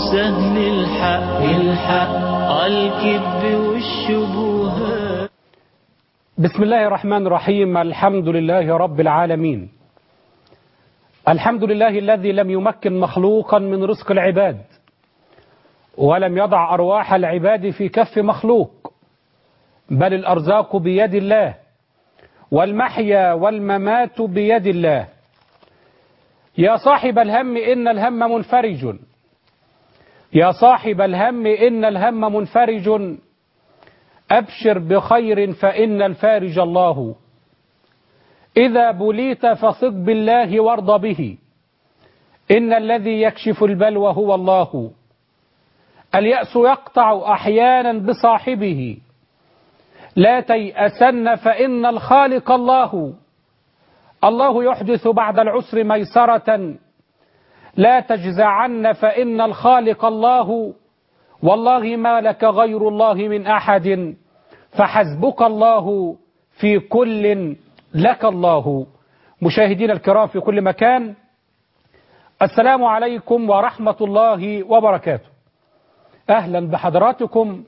سهل الحق الحق الكذب والشبهات بسم الله الرحمن الرحيم الحمد لله رب العالمين الحمد لله الذي لم يمكن مخلوقا من رزق العباد ولم يضع أرواح العباد في كف مخلوق بل الأرزاق بيد الله والمحيا والممات بيد الله يا صاحب الهم إن الهم منفرج يا صاحب الهم إن الهم منفرج أبشر بخير فإن الفارج الله إذا بليت فثق بالله وارض به إن الذي يكشف البلوى هو الله اليأس يقطع أحيانا بصاحبه لا تيأسن فإن الخالق الله الله يحدث بعد العسر ميسرة لا تجزعن فإن الخالق الله والله ما لك غير الله من أحد فحسبك الله في كل لك الله مشاهدين الكرام في كل مكان السلام عليكم ورحمة الله وبركاته أهلا بحضراتكم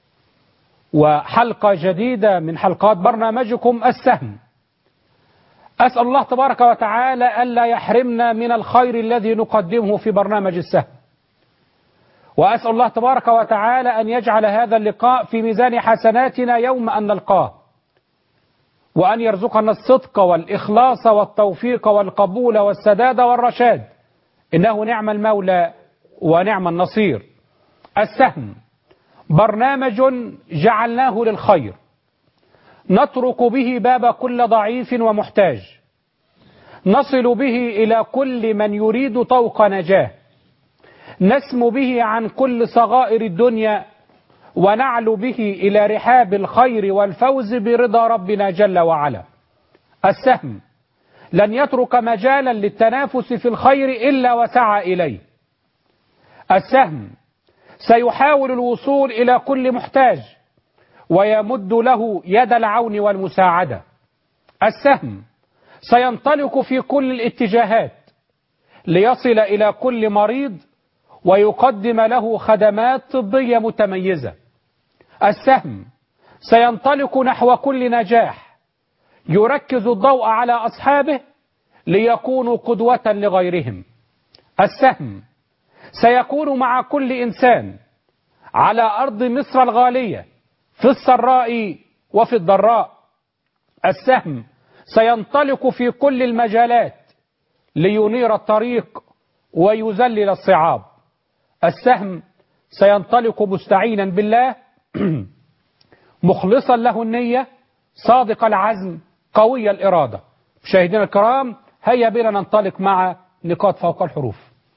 وحلقة جديدة من حلقات برنامجكم السهم أسأل الله تبارك وتعالى ألا يحرمنا من الخير الذي نقدمه في برنامج السهم وأسأل الله تبارك وتعالى أن يجعل هذا اللقاء في ميزان حسناتنا يوم أن نلقاه وأن يرزقنا الصدق والإخلاص والتوفيق والقبول والسداد والرشاد إنه نعم المولى ونعم النصير السهم برنامج جعلناه للخير نطرق به باب كل ضعيف ومحتاج نصل به إلى كل من يريد طوق نجاه نسم به عن كل صغائر الدنيا ونعلو به إلى رحاب الخير والفوز برضا ربنا جل وعلا السهم لن يترك مجالا للتنافس في الخير إلا وسعى إليه السهم سيحاول الوصول إلى كل محتاج ويمد له يد العون والمساعدة السهم سينطلق في كل الاتجاهات ليصل إلى كل مريض ويقدم له خدمات طبية متميزة السهم سينطلق نحو كل نجاح يركز الضوء على أصحابه ليكونوا قدوة لغيرهم السهم سيكون مع كل إنسان على أرض مصر الغالية في السراء وفي الضراء السهم سينطلق في كل المجالات لينير الطريق ويذلل الصعاب السهم سينطلق مستعينا بالله مخلصا له النية صادق العزم قوي الإرادة مشاهدينا الكرام هيا بنا ننطلق مع نقاط فوق الحروف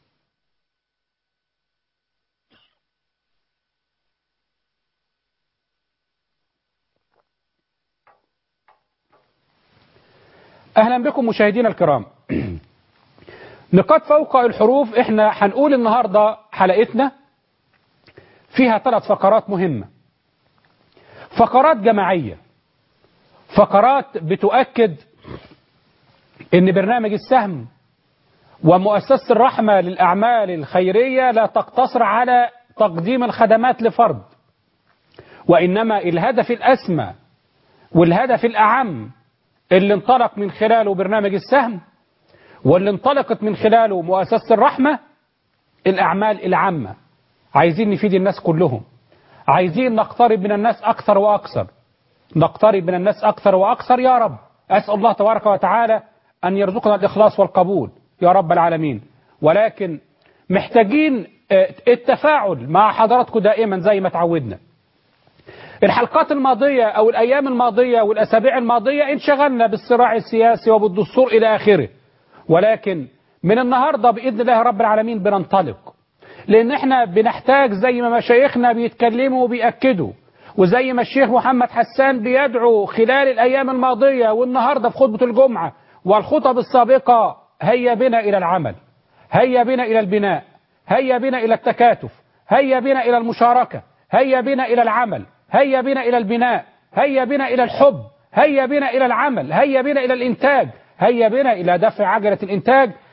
أهلا بكم مشاهدينا الكرام نقاط فوق الحروف احنا هنقول النهاردة حلقتنا فيها ثلاث فقرات مهمة فقرات جماعية فقرات بتؤكد ان برنامج السهم ومؤسسة الرحمة للأعمال الخيرية لا تقتصر على تقديم الخدمات لفرد وإنما الهدف الأسمى والهدف الأعم اللي انطلق من خلاله برنامج السهم واللي انطلقت من خلاله مؤسسة الرحمة الأعمال العامة عايزين نفيد الناس كلهم عايزين نقترب من الناس أكثر وأكثر نقترب من الناس أكثر وأكثر يا رب أسأل الله تبارك وتعالى أن يرزقنا الإخلاص والقبول يا رب العالمين ولكن محتاجين التفاعل مع حضراتكم دائما زي ما تعودنا الحلقات الماضية أو الأيام الماضية والأسابيع الماضية انشغلنا بالصراع السياسي وبالدستور إلى آخره ولكن من النهاردة بإذن الله رب العالمين بننطلق لأن احنا بنحتاج زي ما مشايخنا بيتكلموا وبيأكدوا وزي ما الشيخ محمد حسان بيدعو خلال الأيام الماضية والنهاردة في خطبة الجمعة والخطب السابقة هيا بنا إلى العمل هيا بنا إلى البناء هيا بنا إلى التكاتف هيا بنا إلى المشاركة هيا بنا إلى العمل هيا بنا إلى البناء هيا بنا إلى الحب هيا بنا إلى العمل هيا بنا إلى الإنتاج هيا بنا إلى دفع عجلة الإنتاج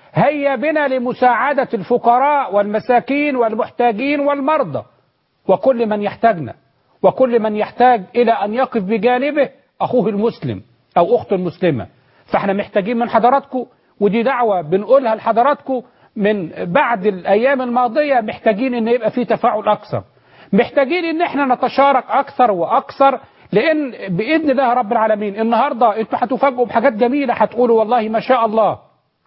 هيا بنا لمساعدة الفقراء والمساكين والمحتاجين والمرضى وكل من يحتاجنا وكل من يحتاج إلى أن يقف بجانبه أخوه المسلم أو أخته المسلمة فاحنا محتاجين من حضراتكم ودي دعوة بنقولها لحضراتكم من بعد الأيام الماضية محتاجين أن يبقى في تفاعل أكثر محتاجين أن احنا نتشارك أكثر وأكثر لأن بإذن الله رب العالمين النهاردة انتوا هتفاجئوا بحاجات جميلة هتقولوا والله ما شاء الله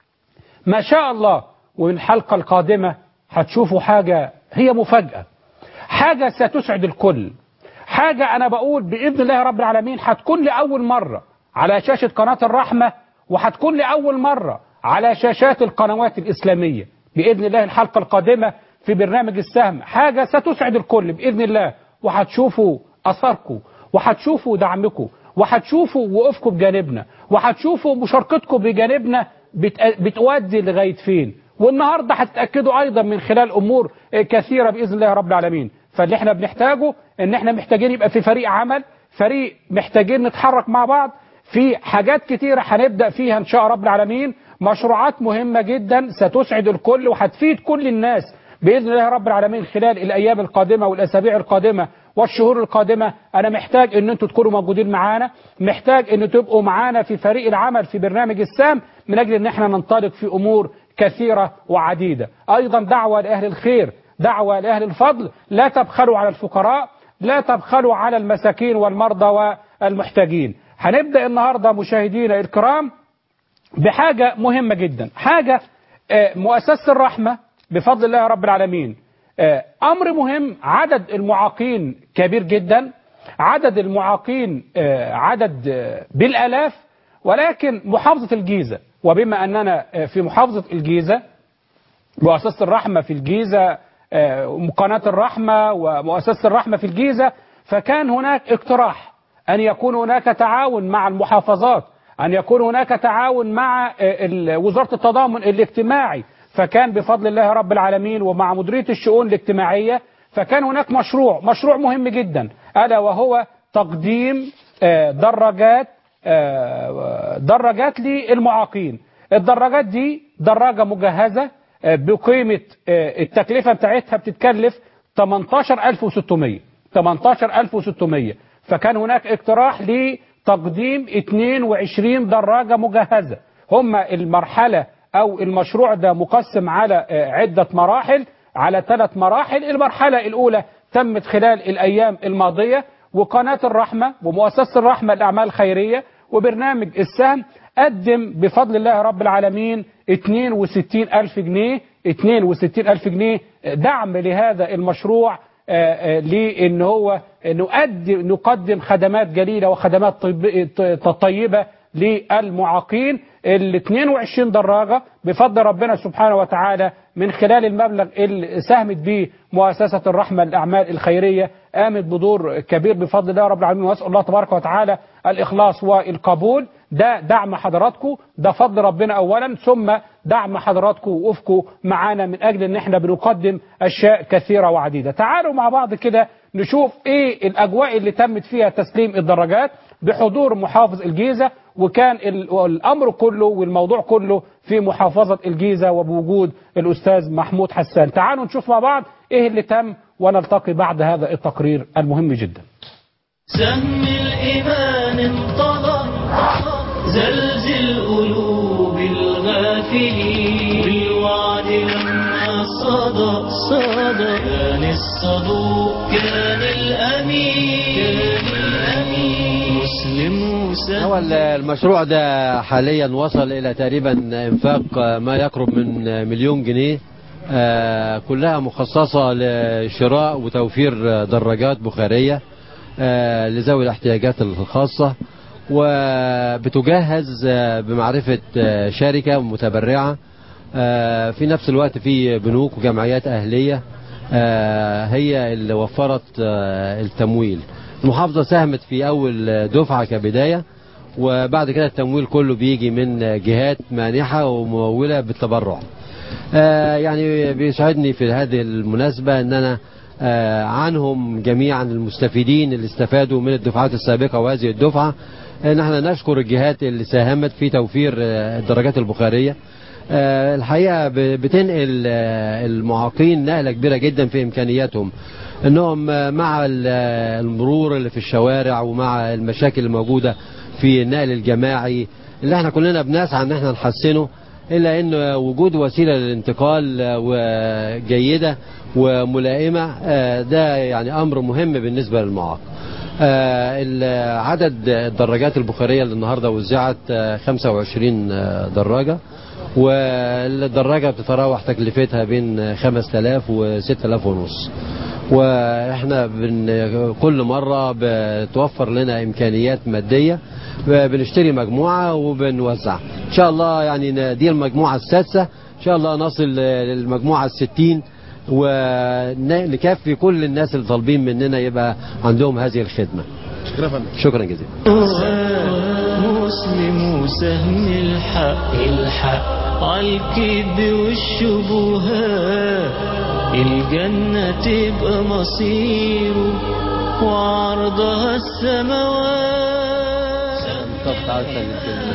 ما شاء الله والحلقة القادمة هتشوفوا حاجة هي مفاجأة حاجة ستسعد الكل حاجة أنا بقول بإذن الله رب العالمين هتكون لأول مرة على شاشة قناة الرحمة وهتكون لأول مرة على شاشات القنوات الإسلامية بإذن الله الحلقة القادمة في برنامج السهم حاجة ستسعد الكل بإذن الله وهتشوفوا أثركم وهتشوفوا دعمكم وهتشوفوا وقوفكم بجانبنا وهتشوفوا مشاركتكم بجانبنا بت- بتودي لغاية فين والنهاردة هتتأكدوا أيضا من خلال أمور كثيرة بإذن الله رب العالمين فاللي احنا بنحتاجه ان احنا محتاجين يبقى في فريق عمل فريق محتاجين نتحرك مع بعض في حاجات كتيرة هنبدأ فيها ان شاء رب العالمين مشروعات مهمة جدا ستسعد الكل وهتفيد كل الناس بإذن الله رب العالمين خلال الأيام القادمة والأسابيع القادمة والشهور القادمة أنا محتاج أن أنتوا تكونوا موجودين معانا محتاج أن تبقوا معانا في فريق العمل في برنامج السام من أجل أن احنا ننطلق في أمور كثيرة وعديدة أيضا دعوة لأهل الخير دعوة لأهل الفضل لا تبخلوا على الفقراء لا تبخلوا على المساكين والمرضى والمحتاجين هنبدأ النهاردة مشاهدينا الكرام بحاجة مهمة جدا حاجة آه، مؤسسة الرحمة بفضل الله رب العالمين آه، أمر مهم عدد المعاقين كبير جدا عدد المعاقين آه، عدد آه، بالآلاف ولكن محافظة الجيزة وبما أننا آه، في محافظة الجيزة مؤسسة الرحمة في الجيزة آه، قناة الرحمة ومؤسسة الرحمة في الجيزة فكان هناك اقتراح أن يكون هناك تعاون مع المحافظات أن يكون هناك تعاون مع آه، ال- وزارة التضامن الاجتماعي فكان بفضل الله رب العالمين ومع مديرية الشؤون الاجتماعية فكان هناك مشروع مشروع مهم جدا ألا وهو تقديم آه، دراجات آه، دراجات للمعاقين الدراجات دي دراجة مجهزة آه، بقيمة آه، التكلفة بتاعتها بتتكلف 18600 18600 فكان هناك اقتراح لتقديم 22 دراجة مجهزة هم المرحلة أو المشروع ده مقسم على آه، عدة مراحل على ثلاث مراحل المرحلة الأولى تمت خلال الأيام الماضية وقناة الرحمة ومؤسسة الرحمة للأعمال الخيرية وبرنامج السهم قدم بفضل الله رب العالمين 62 ألف جنيه 62 ألف جنيه دعم لهذا المشروع آه، آه، لأن هو نقدم, نقدم خدمات جليلة وخدمات طيب- ط- طيبة للمعاقين ال 22 دراجة بفضل ربنا سبحانه وتعالى من خلال المبلغ اللي ساهمت به مؤسسة الرحمة للأعمال الخيرية قامت بدور كبير بفضل الله رب العالمين وأسأل الله تبارك وتعالى الإخلاص والقبول ده دعم حضراتكم ده فضل ربنا أولا ثم دعم حضراتكم ووقوفكم معانا من أجل أن احنا بنقدم أشياء كثيرة وعديدة تعالوا مع بعض كده نشوف ايه الأجواء اللي تمت فيها تسليم الدراجات بحضور محافظ الجيزة وكان ال- الأمر كله والموضوع كله في محافظة الجيزة وبوجود الأستاذ محمود حسان تعالوا نشوف مع بعض ايه اللي تم ونلتقي بعد هذا التقرير المهم جدا سهم الإيمان انطلق زلزل قلوب الغافلين بالوعد لما صدى صدى كان الصدوق كان الأمين كان الأمين مسلم هو وسلم المشروع ده حاليا وصل إلى تقريبا إنفاق ما يقرب من مليون جنيه آه، كلها مخصصة لشراء وتوفير دراجات بخارية آه، لذوي الاحتياجات الخاصة وبتجهز آه، بمعرفة آه، شركة متبرعة آه، في نفس الوقت في بنوك وجمعيات أهلية آه، هي اللي وفرت آه، التمويل المحافظة ساهمت في أول دفعة كبداية وبعد كده التمويل كله بيجي من جهات مانحة وممولة بالتبرع آه، يعني بيسعدني في هذه المناسبة أن أنا آه، عنهم جميعا المستفيدين اللي استفادوا من الدفعات السابقة وهذه الدفعة ان احنا نشكر الجهات اللي ساهمت في توفير آه، الدرجات البخارية آه، الحقيقة ب- بتنقل آه، المعاقين نقلة كبيرة جدا في إمكانياتهم انهم آه، مع ال- آه، المرور اللي في الشوارع ومع المشاكل الموجودة في النقل الجماعي اللي احنا كلنا بنسعى ان احنا نحسنه الا ان وجود وسيله للانتقال وجيده وملائمه آه، ده يعني امر مهم بالنسبه للمعاق. آه، ال- عدد الدراجات البخاريه اللي النهارده وزعت آه، 25 آه، دراجه والدراجه بتتراوح تكلفتها بين 5000 و 6000 ونص. واحنا بن كل مره بتوفر لنا امكانيات ماديه بنشتري مجموعه وبنوزعها ان شاء الله يعني ن- دي المجموعه السادسه ان شاء الله نصل للمجموعه الستين ونكفي كل الناس اللي طالبين مننا يبقى عندهم هذه الخدمه شكرا يا فندم شكرا جزيلا مسلم وسهم الحق الحق عالكذب والشبهات الجنة تبقى مصيره وعرضها السماوات طب تعال سلم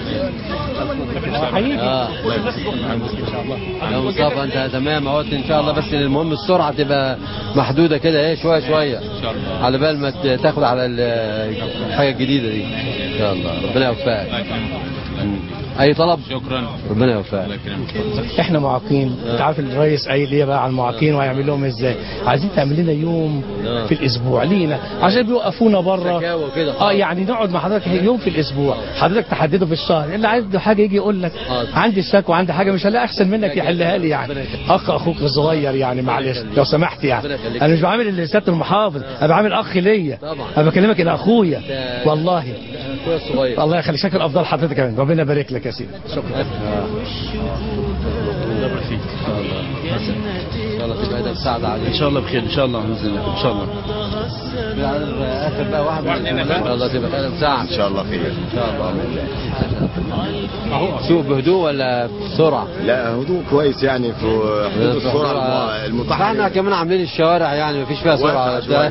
هيجي اه يا مصطفى انت تمام اهوت ان شاء الله بس المهم السرعه تبقى محدوده كده ايه شويه شويه على بال ما ت- تاخد على ال- الحاجه الجديده دي ان شاء الله ربنا يوفقك مم. اي طلب شكرا ربنا يوفقك احنا معاقين انت عارف الرئيس قايل ايه بقى على المعاقين وهيعمل لهم ازاي عايزين تعمل لنا يوم آه. في الاسبوع لينا عشان بيوقفونا بره شكاوى كده. اه يعني نقعد مع حضرتك يوم في الاسبوع حضرتك تحدده في الشهر اللي عايز له حاجه يجي يقول لك آه. عندي شكوى عندي حاجه مش هلاقي احسن منك يحلها لي يعني ربنا يخليك. اخ اخوك الصغير يعني معلش لو سمحت يعني ربنا يخليك. انا مش بعامل سياده المحافظ انا بعامل اخ ليا طبعا. انا بكلمك الى اخويا ده- والله اخويا الصغير الله يخليك شكل افضل حضرتك كمان ربنا يبارك لك يا سيدي شكرا ان شاء الله تبقى ده مساعد عليك ان شاء الله بخير ان شاء الله باذن الله ان شاء الله اخر بقى واحد ان شاء الله تبقى كده مساعد ان شاء الله خير ان شاء الله شوف بهدوء ولا بسرعه لا هدوء كويس يعني في حدود السرعه الم- المتاحه احنا كمان عاملين الشوارع يعني مفيش فيها سرعه واسعة شوية.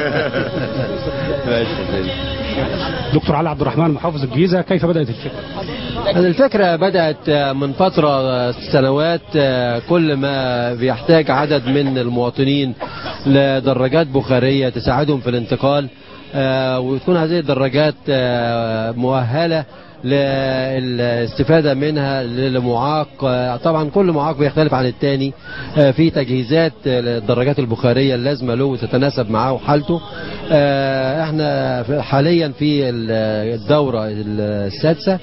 ماشي زين. دكتور علي عبد الرحمن محافظ الجيزه كيف بدات الفكره؟ الفكرة بدأت من فترة سنوات كل ما بيحتاج عدد من المواطنين لدراجات بخارية تساعدهم في الانتقال آه، وتكون هذه الدراجات آه، مؤهلة للاستفادة منها للمعاق آه، طبعا كل معاق بيختلف عن التاني آه، في تجهيزات الدراجات البخارية اللازمة له وتتناسب معاه وحالته آه، احنا في- حاليا في الدورة السادسة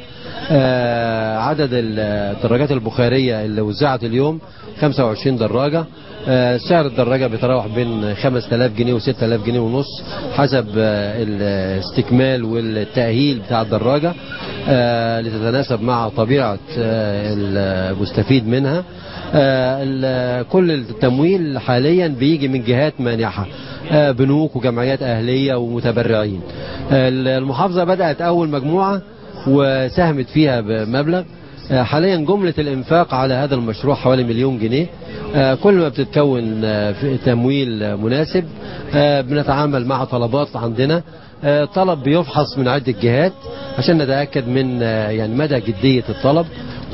آه، عدد الدراجات البخارية اللي وزعت اليوم 25 دراجة آه، سعر الدراجة بيتراوح بين 5000 جنيه و 6000 جنيه ونص حسب آه، الاستكمال والتأهيل بتاع الدراجة آه، لتتناسب مع طبيعة آه، المستفيد منها آه، ال- كل التمويل حاليا بيجي من جهات مانحة آه، بنوك وجمعيات أهلية ومتبرعين آه، المحافظة بدأت أول مجموعة وساهمت فيها بمبلغ آه، حاليا جملة الإنفاق على هذا المشروع حوالي مليون جنيه آه، كل ما بتتكون آه، في تمويل آه، مناسب آه، بنتعامل مع طلبات عندنا آه، طلب بيفحص من عدة جهات عشان نتأكد من آه، يعني مدى جدية الطلب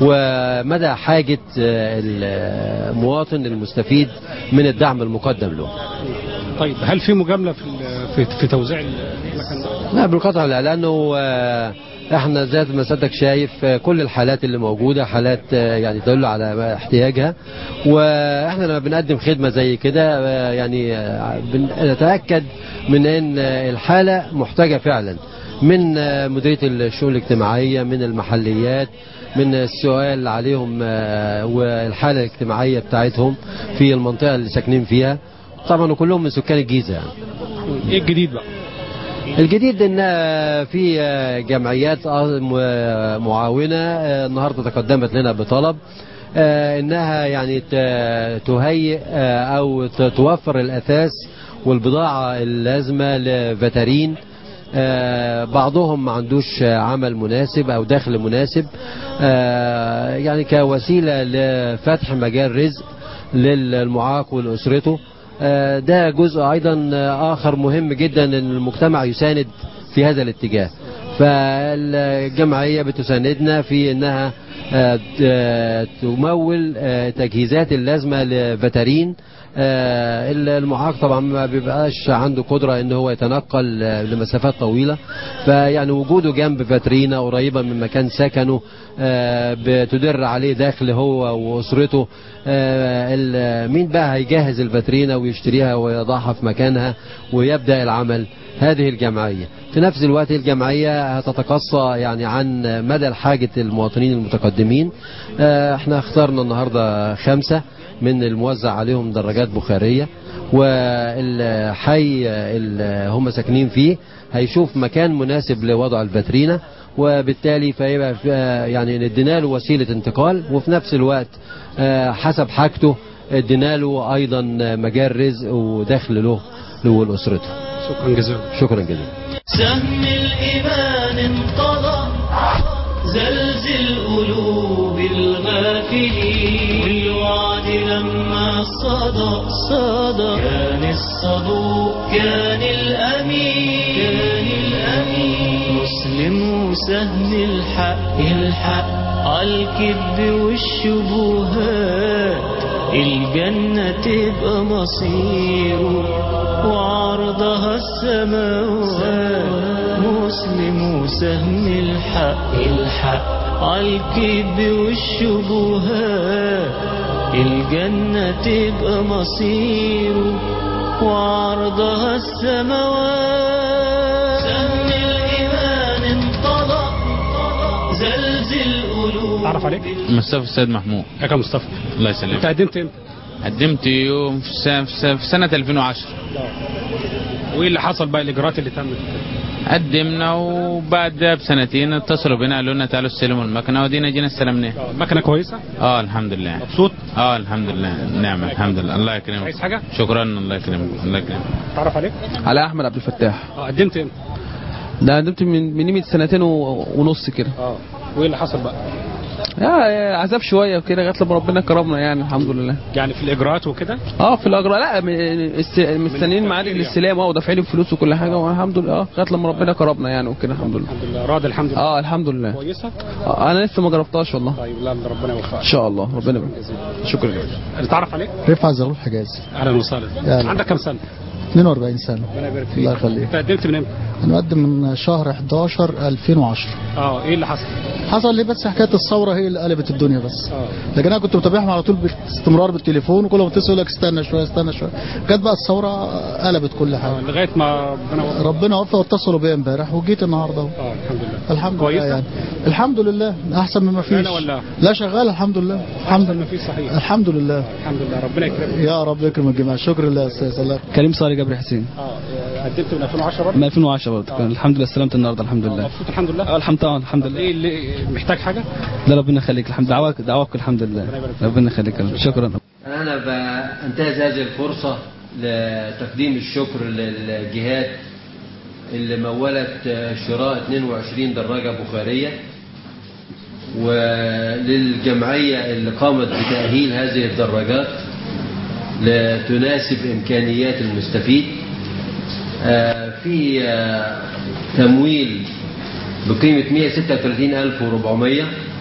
ومدى حاجة آه، المواطن المستفيد من الدعم المقدم له طيب هل في مجامله في ال- في, في توزيع المكان ده؟ لا بالقطع لا لانه آه، احنا زي ما سيادتك شايف آه، كل الحالات اللي موجوده حالات آه، يعني تدل على احتياجها واحنا لما بنقدم خدمه زي كده آه، يعني آه، بنتاكد من ان آه، الحاله محتاجه فعلا من آه، مديريه الشؤون الاجتماعيه من المحليات من السؤال عليهم آه، والحاله الاجتماعيه بتاعتهم في المنطقه اللي ساكنين فيها طبعا وكلهم من سكان الجيزه يعني. ايه الجديد بقى؟ الجديد ان في جمعيات معاونه النهارده تقدمت لنا بطلب انها يعني ت- تهيئ او ت- توفر الاثاث والبضاعه اللازمه لفترين آه، بعضهم ما عندوش عمل مناسب او دخل مناسب آه، يعني كوسيله لفتح مجال رزق للمعاق ولاسرته آه، ده جزء ايضا اخر مهم جدا ان المجتمع يساند في هذا الاتجاه فالجمعيه بتساندنا في انها آه، آه، تمول آه، تجهيزات اللازمة لفترين آه، المعاق طبعا ما بيبقاش عنده قدرة ان هو يتنقل آه، لمسافات طويلة فيعني وجوده جنب فاترينا قريبة من مكان سكنه آه، بتدر عليه دخل هو واسرته آه، ال- مين بقى هيجهز الفاترينا ويشتريها ويضعها في مكانها ويبدأ العمل هذه الجمعية في نفس الوقت الجمعية هتتقصى يعني عن مدى حاجة المواطنين المتقدمين آه، احنا اخترنا النهاردة خمسة من الموزع عليهم دراجات بخارية والحي اللي هم ساكنين فيه هيشوف مكان مناسب لوضع الفاترينا وبالتالي فيبقى في- آه، يعني ادينا له وسيلة انتقال وفي نفس الوقت آه، حسب حاجته ادينا له ايضا مجال رزق ودخل له له ولاسرته شكرا جزيلا شكرا جزيلا سهم الإيمان انقضى زلزل قلوب الغافلين والوعد لما صدى صدى كان الصدوق كان الأمين كان الأمين مسلم وسهم الحق الحق عالكذب والشبهات الجنة تبقى مصيره وعرضها السماوات مسلم وسهم الحق الحق عالكذب والشبهات الجنة تبقى مصيره وعرضها السماوات سهم الإيمان انطلق زلزل قلوب تعرف عليك مصطفى السيد محمود يا كان مصطفى الله انت يسلمك قدمت امتى قدمت يوم في سنة, في سنة, في سنة 2010 وايه اللي حصل بقى الاجراءات اللي تمت قدمنا وبعدها بسنتين اتصلوا بينا قالوا لنا تعالوا استلموا المكنه ودينا جينا استلمناها المكنه كويسه اه الحمد لله مبسوط اه الحمد لله نعمة الحمد لله الله يكرمك عايز حاجه شكرا الله يكرمك الله يكرمك تعرف عليك على احمد عبد الفتاح اه قدمت امتى ده قدمت من من قيمه سنتين و- ونص كده اه وايه اللي حصل بقى يا عذاب شويه وكده لغايه لما ربنا كرمنا يعني الحمد لله يعني في الاجراءات وكده اه في الاجراء لا م- است- مستنيين ميعاد الاستلام اه ودافعين الفلوس وكل حاجه والحمد لله اه لغايه لما ربنا كرمنا يعني وكده الحمد لله الحمد لله راضي الحمد لله اه الحمد لله كويسه آه انا لسه ما جربتهاش والله طيب لا ده ربنا ان يوفقك شاء الله ربنا يبارك شكرا اللي تعرف عليك رفعت زغلول حجازي اهلا وسهلا أهلا. عندك كام سنه 42 سنة ربنا يبارك فيك الله يخليك انت قدمت من امتى هنقدم من شهر 11 2010 اه ايه اللي حصل حصل لي بس حكاية الثورة هي اللي قلبت الدنيا بس اه لكن انا كنت متابعهم على طول باستمرار بالتليفون وكل ما اتصل يقول لك استنى شوية استنى شوية جت بقى الثورة قلبت كل آه، حاجة لغايه ما ربنا وفقك ربنا وفق واتصلوا بيا امبارح وجيت النهارده اهو اه الحمد لله الحمد كويسة؟ لله يعني الحمد لله احسن مما فيش شغالة ولا؟ لا شغال الحمد لله الحمد ما لله في صحيح الحمد لله الحمد لله ربنا يكرمك يا رب يكرم الجميع شكرا لله يا استاذ الله كريم صالح جبر حسين اه قدمت من 2010 برضه من 2010 برضه كان الحمد لله استلمت النهارده الحمد لله مبسوط الحمد لله اه الحمد لله الحمد لله ايه اللي محتاج حاجه ده ربنا يخليك الحمد دعواك دعواك الحمد لله ربنا يخليك شكرا أنا بنتهز هذه الفرصة لتقديم الشكر للجهات اللي مولت شراء 22 دراجة بخارية وللجمعية اللي قامت بتأهيل هذه الدراجات لتناسب إمكانيات المستفيد آه، في آه، تمويل بقيمة 136400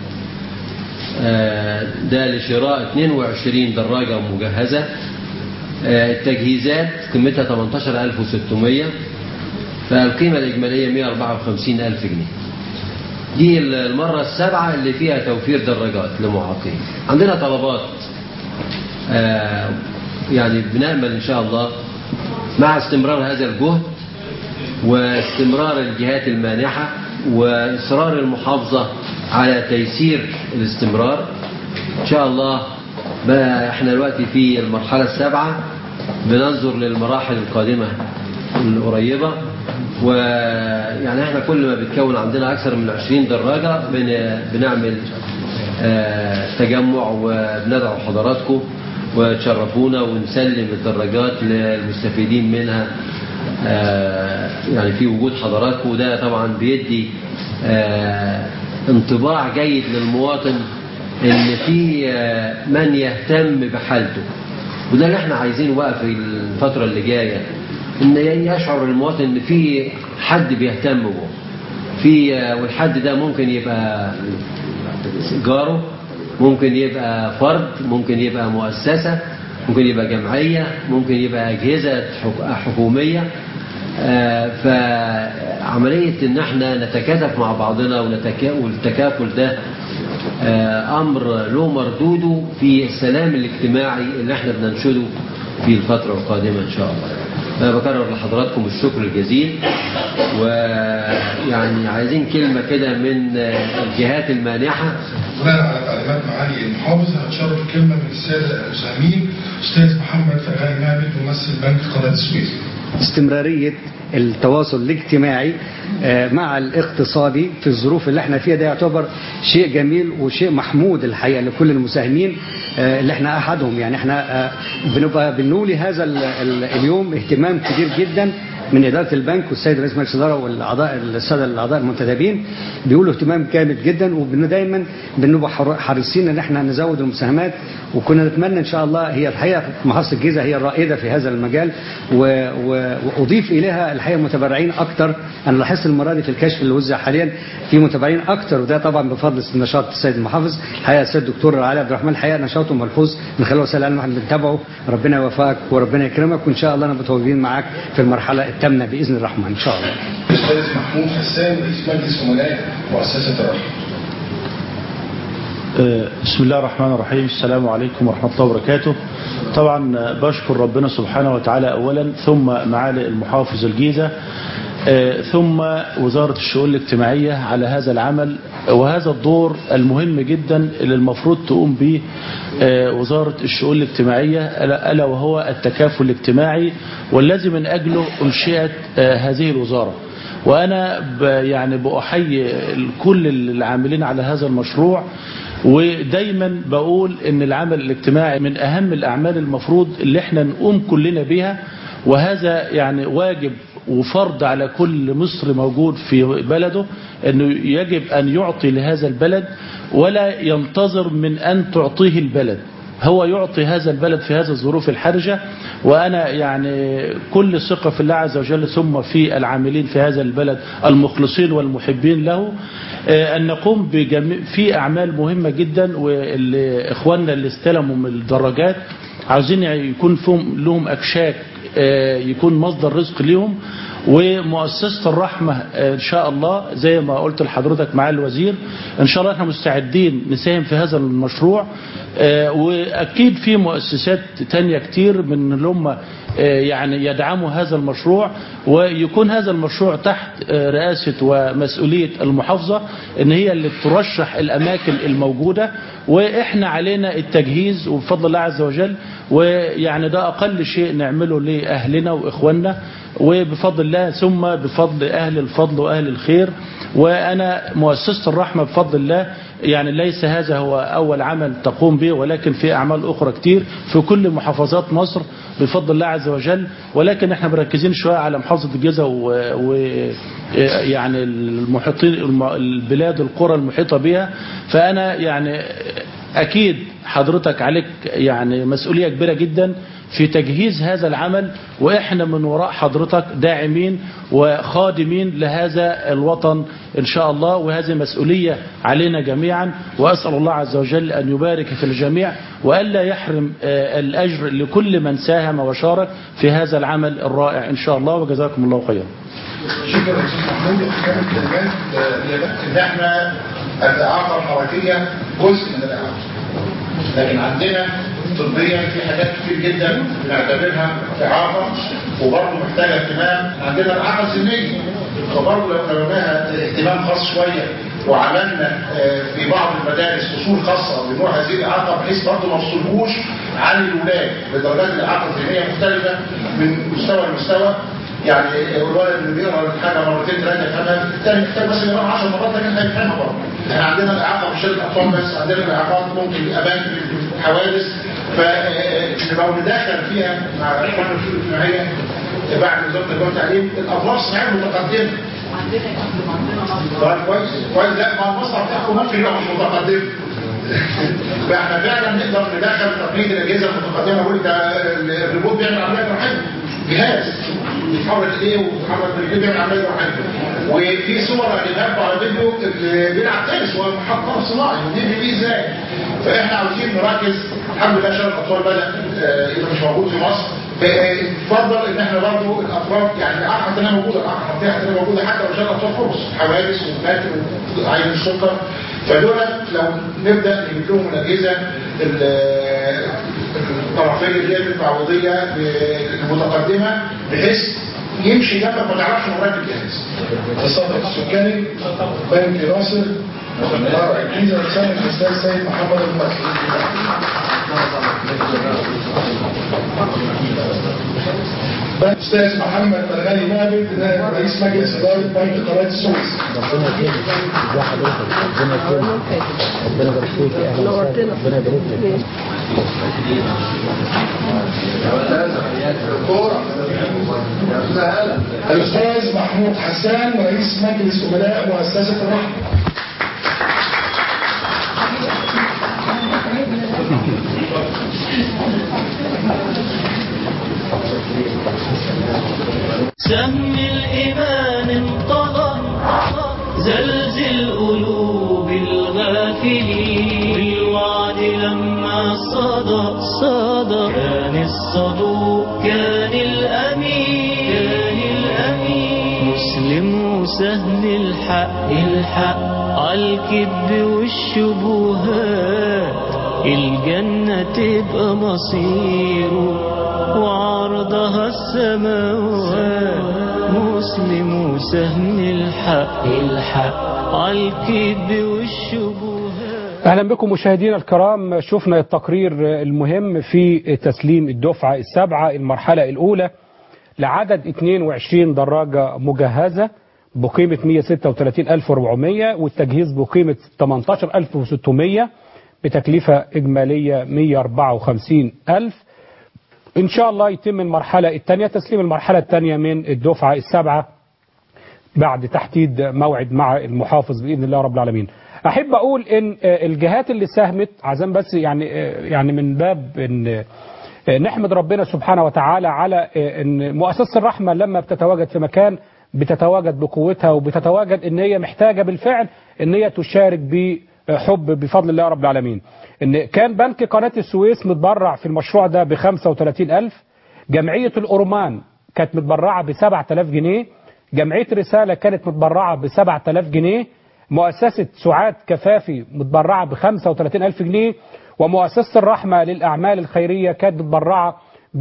آه، ده لشراء 22 دراجة مجهزة آه، التجهيزات قيمتها 18600 فالقيمة الإجمالية 154000 جنيه دي المرة السابعة اللي فيها توفير دراجات لمعاقين عندنا طلبات آه، يعني بنأمل إن شاء الله مع استمرار هذا الجهد واستمرار الجهات المانحة وإصرار المحافظة على تيسير الاستمرار إن شاء الله بقى احنا دلوقتي في المرحلة السابعة بننظر للمراحل القادمة القريبة ويعني احنا كل ما بتكون عندنا أكثر من 20 دراجة بن- بنعمل آه، تجمع وبندعو حضراتكم وتشرفونا ونسلم الدراجات للمستفيدين منها آه، يعني في وجود حضراتكم وده طبعا بيدي آه، انطباع جيد للمواطن ان في آه، من يهتم بحالته وده اللي احنا عايزينه بقى في الفترة اللي جاية ان يشعر المواطن ان في حد بيهتم به في آه، والحد ده ممكن يبقى جاره ممكن يبقى فرد ممكن يبقى مؤسسة ممكن يبقى جمعية ممكن يبقى أجهزة حك- حكومية آه، فعملية ان احنا نتكاتف مع بعضنا ونتكا- والتكافل ده آه، امر له مردوده في السلام الاجتماعي اللي احنا بننشده في الفترة القادمة ان شاء الله انا بكرر لحضراتكم الشكر الجزيل ويعني عايزين كلمة كده من آه، الجهات المانحة بناء على تعليمات معالي المحافظ هتشرف كلمة من السادة المساهمين أستاذ محمد فرغاني مهمد ممثل بنك قناة السويس استمرارية التواصل الاجتماعي آه، مع الاقتصادي في الظروف اللي احنا فيها ده يعتبر شيء جميل وشيء محمود الحقيقة لكل المساهمين آه، اللي احنا أحدهم يعني احنا آه، بنبقى بنولي هذا ال- ال- اليوم اهتمام كبير جدا من إدارة البنك والسيد رئيس مجلس الإدارة والأعضاء السادة الأعضاء المنتدبين بيقولوا اهتمام جامد جدا ودايما بنبقى حر- حريصين إن احنا نزود المساهمات وكنا نتمنى إن شاء الله هي الحقيقة محافظة الجيزة هي الرائدة في هذا المجال و- و- وأضيف إليها الحقيقة متبرعين أكتر أنا لاحظت المرة دي في الكشف اللي وزع حاليا في متابعين أكتر وده طبعا بفضل نشاط السيد المحافظ الحقيقة السيد الدكتور علي عبد الرحمن الحقيقة نشاطه ملحوظ من خلال وسائل الإعلام احنا بنتابعه ربنا يوفقك وربنا يكرمك وإن شاء الله أنا متواجدين معاك في المرحلة الثامنة بإذن الرحمن إن شاء الله الأستاذ محمود حسان رئيس مجلس أمناء مؤسسة الرحمة آه، بسم الله الرحمن الرحيم السلام عليكم ورحمة الله وبركاته طبعا آه، بشكر ربنا سبحانه وتعالى أولا ثم معالي المحافظ الجيزة آه، ثم وزارة الشؤون الاجتماعية على هذا العمل وهذا الدور المهم جدا اللي المفروض تقوم به آه، وزارة الشؤون الاجتماعية ألا ألا وهو التكافل الاجتماعي والذي من أجله أنشئت آه، هذه الوزارة وأنا ب- يعني بأحيي كل العاملين على هذا المشروع ودايما بقول ان العمل الاجتماعي من اهم الاعمال المفروض اللي احنا نقوم كلنا بيها وهذا يعني واجب وفرض على كل مصري موجود في بلده انه يجب ان يعطي لهذا البلد ولا ينتظر من ان تعطيه البلد هو يعطي هذا البلد في هذه الظروف الحرجة وأنا يعني كل ثقة في الله عز وجل ثم في العاملين في هذا البلد المخلصين والمحبين له آه، أن نقوم بجميع في أعمال مهمة جدا واللي إخواننا اللي استلموا من الدراجات عاوزين يكون فيهم لهم أكشاك آه، يكون مصدر رزق ليهم ومؤسسة الرحمة آه، إن شاء الله زي ما قلت لحضرتك مع الوزير إن شاء الله احنا مستعدين نساهم في هذا المشروع آه، وأكيد في مؤسسات تانية كتير من اللي هم آه، يعني يدعموا هذا المشروع ويكون هذا المشروع تحت آه، رئاسة ومسؤولية المحافظة ان هي اللي ترشح الاماكن الموجودة واحنا علينا التجهيز وبفضل الله عز وجل ويعني ده اقل شيء نعمله لاهلنا واخواننا وبفضل الله ثم بفضل اهل الفضل واهل الخير وانا مؤسسة الرحمة بفضل الله يعني ليس هذا هو اول عمل تقوم به ولكن في اعمال اخرى كتير في كل محافظات مصر بفضل الله عز وجل ولكن احنا مركزين شوية على محافظة الجيزة و, و يعني المحيطين الم- البلاد القرى المحيطة بها فانا يعني اكيد حضرتك عليك يعني مسؤولية كبيرة جدا في تجهيز هذا العمل واحنا من وراء حضرتك داعمين وخادمين لهذا الوطن ان شاء الله وهذه مسؤولية علينا جميعا واسأل الله عز وجل ان يبارك في الجميع والا يحرم آه، الاجر لكل من ساهم وشارك في هذا العمل الرائع ان شاء الله وجزاكم الله خيرا شكرا يا استاذ محمود وحكام الكلمات آه، ان احنا الاعاقه الحركيه جزء من الاعاقه لكن عندنا طبيا في حاجات كتير جدا بنعتبرها اعاقه وبرضه محتاجه اهتمام عندنا الاعاقه السنيه فبرضه لو نوعناها اهتمام خاص شويه وعملنا آه، في بعض المدارس فصول خاصه بنوع هذه الاعاقه بحيث برضه ما نفصلهوش عن الولاد بدرجات الاعاقه الذهنيه مختلفه من مستوى لمستوى يعني الولد اللي بيقرا الحاجه مرتين ثلاثه يفهمها الثاني محتاج مثلا يقراها 10 مرات لكن هيفهمها برضه احنا عندنا الاعاقه مش الاطفال بس عندنا الاعاقات ممكن ابان في حوادث فلو ندخل فيها مع اخواننا الشؤون الاجتماعيه بعد وزاره التربيه والتعليم الاطراف صحيح متقدمه طيب كويس كويس لا ما المصنع بتاعكم ممكن يبقى مش متقدم فاحنا فعلا نقدر ندخل تقنيه الاجهزه المتقدمه نقول ده الريموت بيعمل عمليه جراحيه جهاز بيتحرك ايديه وبيتحرك رجليه بيعمل عمليه جراحيه وفي صور هنجيبها على فيديو اللي بيلعب تنس وهو محطه صناعي ودي بيه ازاي فاحنا عاوزين نركز الحمد لله شباب الاطفال بدا آه، يبقى مش موجود في مصر اتفضل ان احنا برضه الاطراف يعني الاعاقه التانيه موجوده الاعاقه الحرفيه التانيه موجوده حتى لو شال الاطفال خالص حوادث وماتوا وعين السكر فدول لو نبدا نجيب لهم الاجهزه ال- الطرفيه اللي هي التعويضيه المتقدمه بحيث يمشي جنبك ما تعرفش هو راكب جاهز. الصدق السكاني بنك ناصر فرع الجيزه رساله الاستاذ سيد محمد المصري بنك الاستاذ محمد مرغني نابل نائب رئيس مجلس اداره بنك قناه السويس ربنا يكرمك ازي حضرتك ربنا يكرمك ربنا يبارك فيك اهلا وسهلا ربنا يبارك فيك الاستاذ محمود حسان رئيس مجلس امناء مؤسسه الرحمه سهم الإيمان انطلق زلزل قلوب الغافلين بالوعد لما صدى صدى كان الصدوق كان الأمين كان الأمين مسلم وسهل الحق الحق عالكذب والشبهات الجنة تبقى مصيره وعرضها السماوات مسلم وسهم الحق الحق عالكذب والشبهات اهلا بكم مشاهدينا الكرام شفنا التقرير المهم في تسليم الدفعه السابعه المرحله الاولى لعدد 22 دراجه مجهزه بقيمه 136400 والتجهيز بقيمه 18600 بتكلفه اجماليه 154000 ان شاء الله يتم المرحله الثانيه تسليم المرحله الثانيه من الدفعه السابعه بعد تحديد موعد مع المحافظ باذن الله رب العالمين. احب اقول ان الجهات اللي ساهمت عشان بس يعني يعني من باب ان نحمد ربنا سبحانه وتعالى على ان مؤسسه الرحمه لما بتتواجد في مكان بتتواجد بقوتها وبتتواجد ان هي محتاجه بالفعل ان هي تشارك بحب بفضل الله رب العالمين. ان كان بنك قناه السويس متبرع في المشروع ده ب 35000 جمعيه الأورمان كانت متبرعه ب 7000 جنيه جمعيه رساله كانت متبرعه ب 7000 جنيه مؤسسه سعاد كفافي متبرعه ب 35000 جنيه ومؤسسه الرحمه للاعمال الخيريه كانت متبرعه ب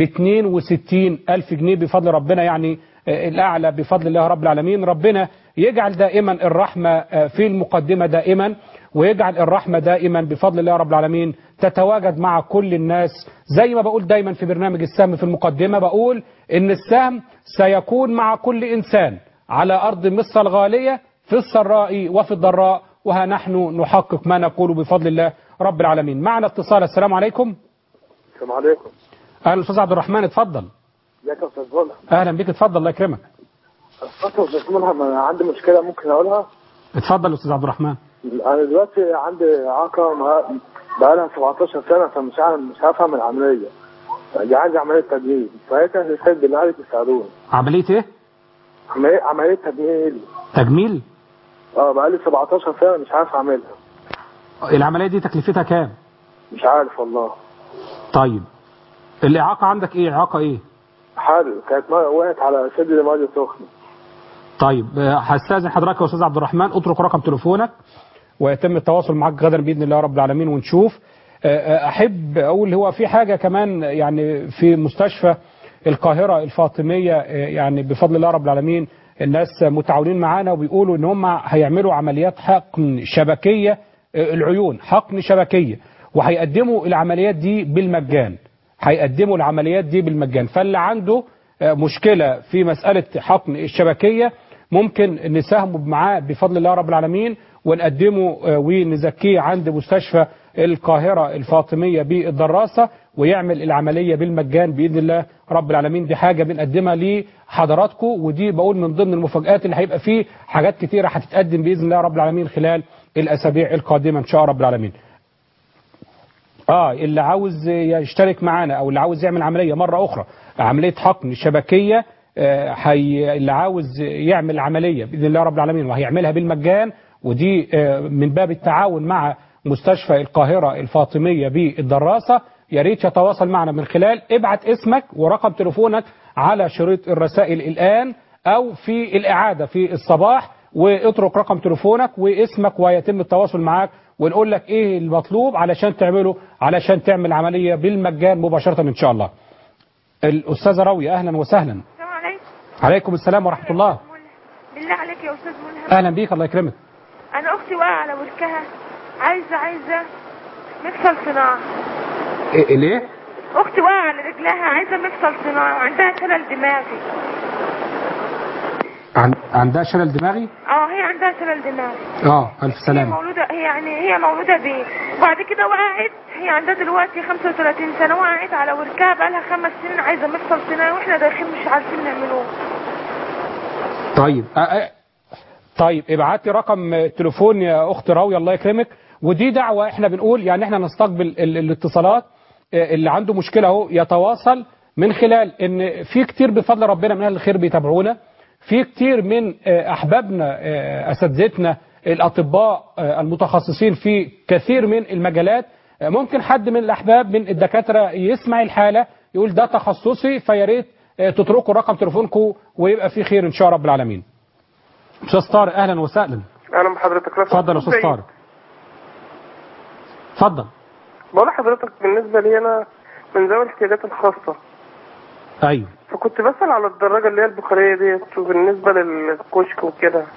62000 جنيه بفضل ربنا يعني الاعلى بفضل الله رب العالمين ربنا يجعل دائما الرحمه في المقدمه دائما ويجعل الرحمة دائما بفضل الله رب العالمين تتواجد مع كل الناس زي ما بقول دايما في برنامج السهم في المقدمة بقول ان السهم سيكون مع كل انسان على ارض مصر الغالية في السراء وفي الضراء وها نحن نحقق ما نقول بفضل الله رب العالمين معنا اتصال السلام عليكم السلام عليكم اهلا استاذ عبد الرحمن اتفضل ازيك يا استاذ منى اهلا بك اتفضل الله يكرمك اتفضل يا استاذ منى انا عندي مشكله ممكن اقولها اتفضل استاذ عبد الرحمن انا دلوقتي عندي اعاقه ما- بقالها 17 سنه فمش عارف مش عارف اعمل عمليه يعني عايز عمليه تجميل فهي كانت الخير بالله عليك تساعدوني عملية ايه عمليه عمليه تجميل تجميل اه بقالي 17 سنه مش عارف اعملها العملية دي تكلفتها كام مش عارف والله طيب الإعاقة عندك إيه إعاقة إيه حال كانت ما- وقعت على صدري ميه سخنه طيب آه، هستاذن حضرتك يا أستاذ عبد الرحمن اترك رقم تليفونك ويتم التواصل معك غدا بإذن الله رب العالمين ونشوف آه، آه، أحب أقول هو في حاجة كمان يعني في مستشفى القاهرة الفاطمية آه، يعني بفضل الله رب العالمين الناس متعاونين معانا وبيقولوا ان هم هيعملوا عمليات حقن شبكية آه، العيون حقن شبكية وهيقدموا العمليات دي بالمجان هيقدموا العمليات دي بالمجان فاللي عنده آه، مشكلة في مسألة حقن الشبكية ممكن نساهموا معاه بفضل الله رب العالمين ونقدمه آه، ونزكيه عند مستشفى القاهرة الفاطمية بالدراسة ويعمل العملية بالمجان بإذن الله رب العالمين دي حاجة بنقدمها لحضراتكم ودي بقول من ضمن المفاجآت اللي هيبقى فيه حاجات كتيرة هتتقدم بإذن الله رب العالمين خلال الأسابيع القادمة إن شاء رب العالمين اه اللي عاوز يشترك معانا او اللي عاوز يعمل عمليه مره اخرى عمليه حقن شبكيه آه، حي اللي عاوز يعمل عمليه باذن الله رب العالمين وهيعملها بالمجان ودي آه، من باب التعاون مع مستشفى القاهره الفاطميه بالدراسه يا ريت يتواصل معنا من خلال ابعت اسمك ورقم تليفونك على شريط الرسائل الان او في الاعاده في الصباح واترك رقم تليفونك واسمك ويتم التواصل معاك ونقول لك ايه المطلوب علشان تعمله علشان تعمل عمليه بالمجان مباشره ان شاء الله. الاستاذه راويه اهلا وسهلا. السلام عليكم عليكم السلام ورحمه الله. بالله عليك يا استاذ ملهم اهلا بيك الله يكرمك. انا اختي واقعه على وركها عايزه عايزه مفصل صناعه إيه ليه؟ اختي واقعه على رجلها عايزه مفصل صناعه وعندها شلل دماغي عن... عندها شلل دماغي؟ اه هي عندها شلل دماغي اه الف هي سلامه. مولوده هي يعني هي مولوده بيه وبعد كده وقعت هي عندها دلوقتي 35 سنه وقعت على وركها بقالها خمس سنين عايزه مفصل صناعي واحنا داخلين مش عارفين نعملوه طيب أ... أ... طيب ابعت لي رقم تليفون يا اخت راويه الله يكرمك ودي دعوه احنا بنقول يعني احنا نستقبل ال... الاتصالات آه، اللي عنده مشكله اهو يتواصل من خلال ان في كتير بفضل ربنا من اهل الخير بيتابعونا في كتير من آه، احبابنا آه، اساتذتنا الاطباء آه، المتخصصين في كثير من المجالات آه، ممكن حد من الاحباب من الدكاتره يسمع الحاله يقول ده تخصصي فيا ريت آه، تتركوا رقم تليفونكم ويبقى في خير ان شاء رب العالمين. استاذ طارق اهلا وسهلا اهلا بحضرتك اتفضل يا استاذ طارق اتفضل بقول لحضرتك بالنسبه لي انا من ذوي الاحتياجات الخاصه ايوه فكنت بسأل على الدراجة اللي هي البخارية ديت وبالنسبة للكشك وكده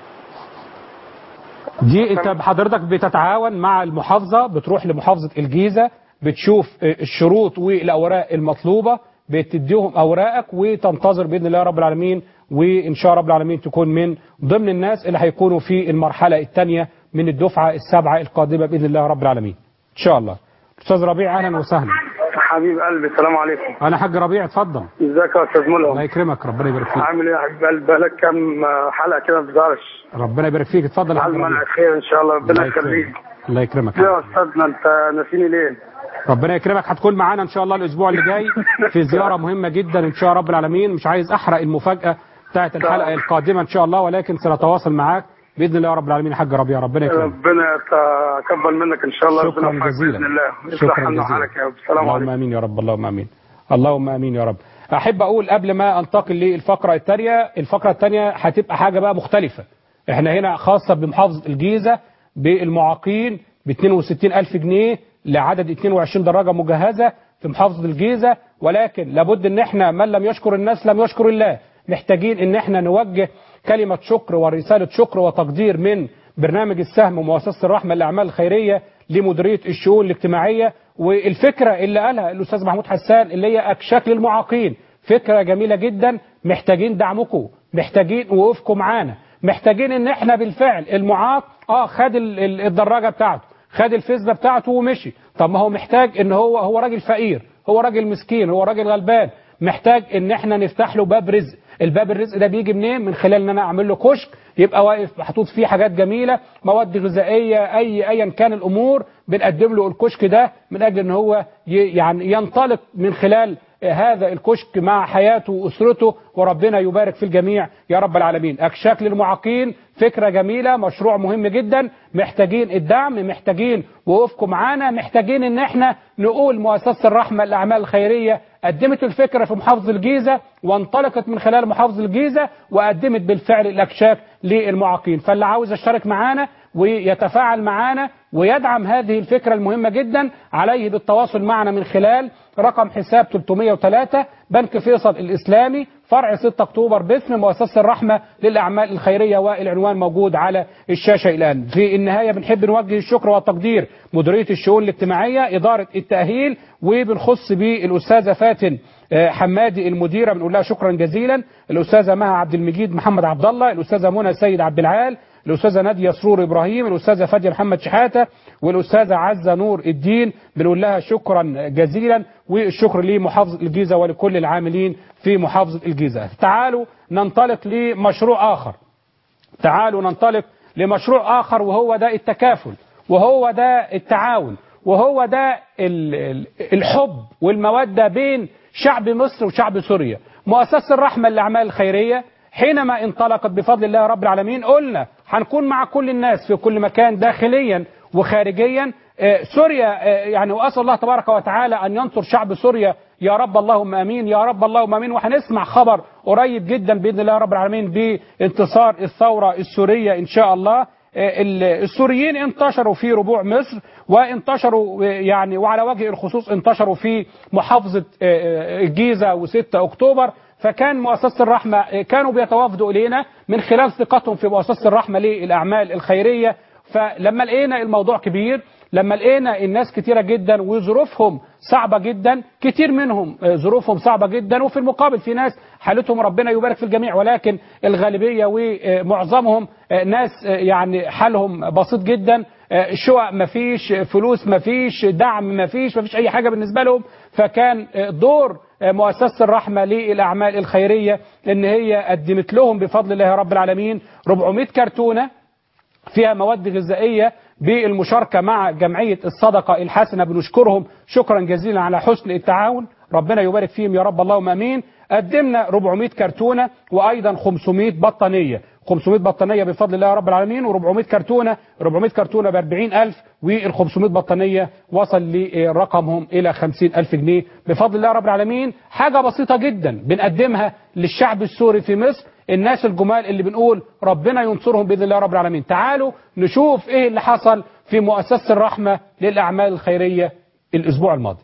دي انت بحضرتك بتتعاون مع المحافظة بتروح لمحافظة الجيزة بتشوف الشروط والاوراق المطلوبة بتديهم اوراقك وتنتظر باذن الله رب العالمين وان شاء رب العالمين تكون من ضمن الناس اللي هيكونوا في المرحلة الثانية من الدفعة السابعة القادمة باذن الله رب العالمين ان شاء الله استاذ ربيع اهلا وسهلا حبيب قلبي السلام عليكم انا حاج ربيع اتفضل ازيك يا استاذ الله ملهم يكرمك ربنا يبارك فيك عامل ايه يا حبيب قلبي بقالك كام حلقة كده ما بتظهرش ربنا يبارك فيك اتفضل يا حاج علما ربيع على خير ان شاء الله ربنا الله يخليك يكرمك الله يكرمك يا استاذنا انت ناسيني ليه ربنا يكرمك هتكون معانا ان شاء الله الاسبوع اللي جاي في زياره مهمه جدا ان شاء رب العالمين مش عايز احرق المفاجاه بتاعت الحلقه القادمه ان شاء الله ولكن سنتواصل معاك باذن الله رب العالمين يا حاج ربيع ربنا يكرمك ربنا يتقبل منك ان شاء الله ربنا شكرا يوفقك جزيلا باذن الله يصلح شكرا حالنا جزيلا وحالك يا رب السلام اللهم عليكم امين يا رب اللهم امين اللهم امين يا رب احب اقول قبل ما انتقل للفقره الثانيه الفقره الثانيه هتبقى حاجه بقى مختلفه احنا هنا خاصه بمحافظه الجيزه بالمعاقين ب 62 الف جنيه لعدد 22 دراجه مجهزه في محافظه الجيزه ولكن لابد ان احنا من لم يشكر الناس لم يشكر الله محتاجين ان احنا نوجه كلمه شكر ورساله شكر وتقدير من برنامج السهم ومؤسسه الرحمه للاعمال الخيريه لمديريه الشؤون الاجتماعيه والفكره اللي قالها الاستاذ محمود حسان اللي هي اكشاك للمعاقين فكره جميله جدا محتاجين دعمكم محتاجين وقوفكم معانا محتاجين ان احنا بالفعل المعاق اه خد ال- ال- الدراجه بتاعته خد الفزه بتاعته ومشي طب ما هو محتاج ان هو هو راجل فقير هو راجل مسكين هو راجل غلبان محتاج ان احنا نفتح له باب رزق الباب الرزق ده بيجي منين من خلال ان انا اعمل له كشك يبقى واقف محطوط فيه حاجات جميله مواد غذائيه اي ايا كان الامور بنقدم له الكشك ده من اجل ان هو ي- يعني ينطلق من خلال هذا الكشك مع حياته واسرته وربنا يبارك في الجميع يا رب العالمين اكشاك للمعاقين فكره جميله مشروع مهم جدا محتاجين الدعم محتاجين وقوفكم معانا محتاجين ان احنا نقول مؤسسه الرحمه للاعمال الخيريه قدمت الفكره في محافظه الجيزه وانطلقت من خلال محافظه الجيزه وقدمت بالفعل الاكشاك للمعاقين فاللي عاوز يشترك معانا ويتفاعل معانا ويدعم هذه الفكرة المهمة جدا عليه بالتواصل معنا من خلال رقم حساب 303 بنك فيصل الإسلامي فرع 6 أكتوبر باسم مؤسسة الرحمة للأعمال الخيرية والعنوان موجود على الشاشة الآن في النهاية بنحب نوجه الشكر والتقدير مديرية الشؤون الاجتماعية إدارة التأهيل وبنخص بالأستاذة فاتن آه، حمادي المديرة بنقول لها شكرا جزيلا الأستاذة مها عبد المجيد محمد عبد الله الأستاذة منى سيد عبد العال الأستاذة نادية سرور إبراهيم الأستاذة فادية محمد شحاتة والأستاذة عزة نور الدين بنقول لها شكرا جزيلا والشكر لمحافظة الجيزة ولكل العاملين في محافظة الجيزة تعالوا ننطلق لمشروع آخر تعالوا ننطلق لمشروع آخر وهو ده التكافل وهو ده التعاون وهو ده ال- ال- الحب والمودة بين شعب مصر وشعب سوريا مؤسسة الرحمة للأعمال الخيرية حينما انطلقت بفضل الله رب العالمين قلنا هنكون مع كل الناس في كل مكان داخليا وخارجيا آه، سوريا آه، يعني واسال الله تبارك وتعالى ان ينصر شعب سوريا يا رب اللهم امين يا رب اللهم امين وهنسمع خبر قريب جدا باذن الله رب العالمين بانتصار الثوره السوريه ان شاء الله آه، ال- السوريين انتشروا في ربوع مصر وانتشروا آه، يعني وعلى وجه الخصوص انتشروا في محافظه آه، آه، الجيزه و6 اكتوبر فكان مؤسسة الرحمة آه، كانوا بيتوافدوا إلينا من خلال ثقتهم في مؤسسة الرحمة للأعمال الخيرية فلما لقينا الموضوع كبير لما لقينا الناس كتيرة جدا وظروفهم صعبة جدا كتير منهم آه، ظروفهم صعبة جدا وفي المقابل في ناس حالتهم ربنا يبارك في الجميع ولكن الغالبية ومعظمهم آه، ناس آه، يعني حالهم بسيط جدا آه، شقق مفيش فلوس مفيش دعم مفيش مفيش أي حاجة بالنسبة لهم فكان آه، دور آه، مؤسسة الرحمة للأعمال الخيرية إن هي قدمت لهم بفضل الله رب العالمين 400 كرتونة فيها مواد غذائية بالمشاركة مع جمعية الصدقة الحسنة بنشكرهم شكرا جزيلا على حسن التعاون ربنا يبارك فيهم يا رب اللهم امين قدمنا 400 كرتونة وايضا 500 بطانية 500 بطانية بفضل الله رب العالمين و400 كرتونة 400 كرتونة ب 40000 وال 500 بطانية وصل لرقمهم إلى 50000 جنيه بفضل الله رب العالمين حاجة بسيطة جدا بنقدمها للشعب السوري في مصر الناس الجمال اللي بنقول ربنا ينصرهم بإذن الله رب العالمين تعالوا نشوف إيه اللي حصل في مؤسسة الرحمة للأعمال الخيرية الأسبوع الماضي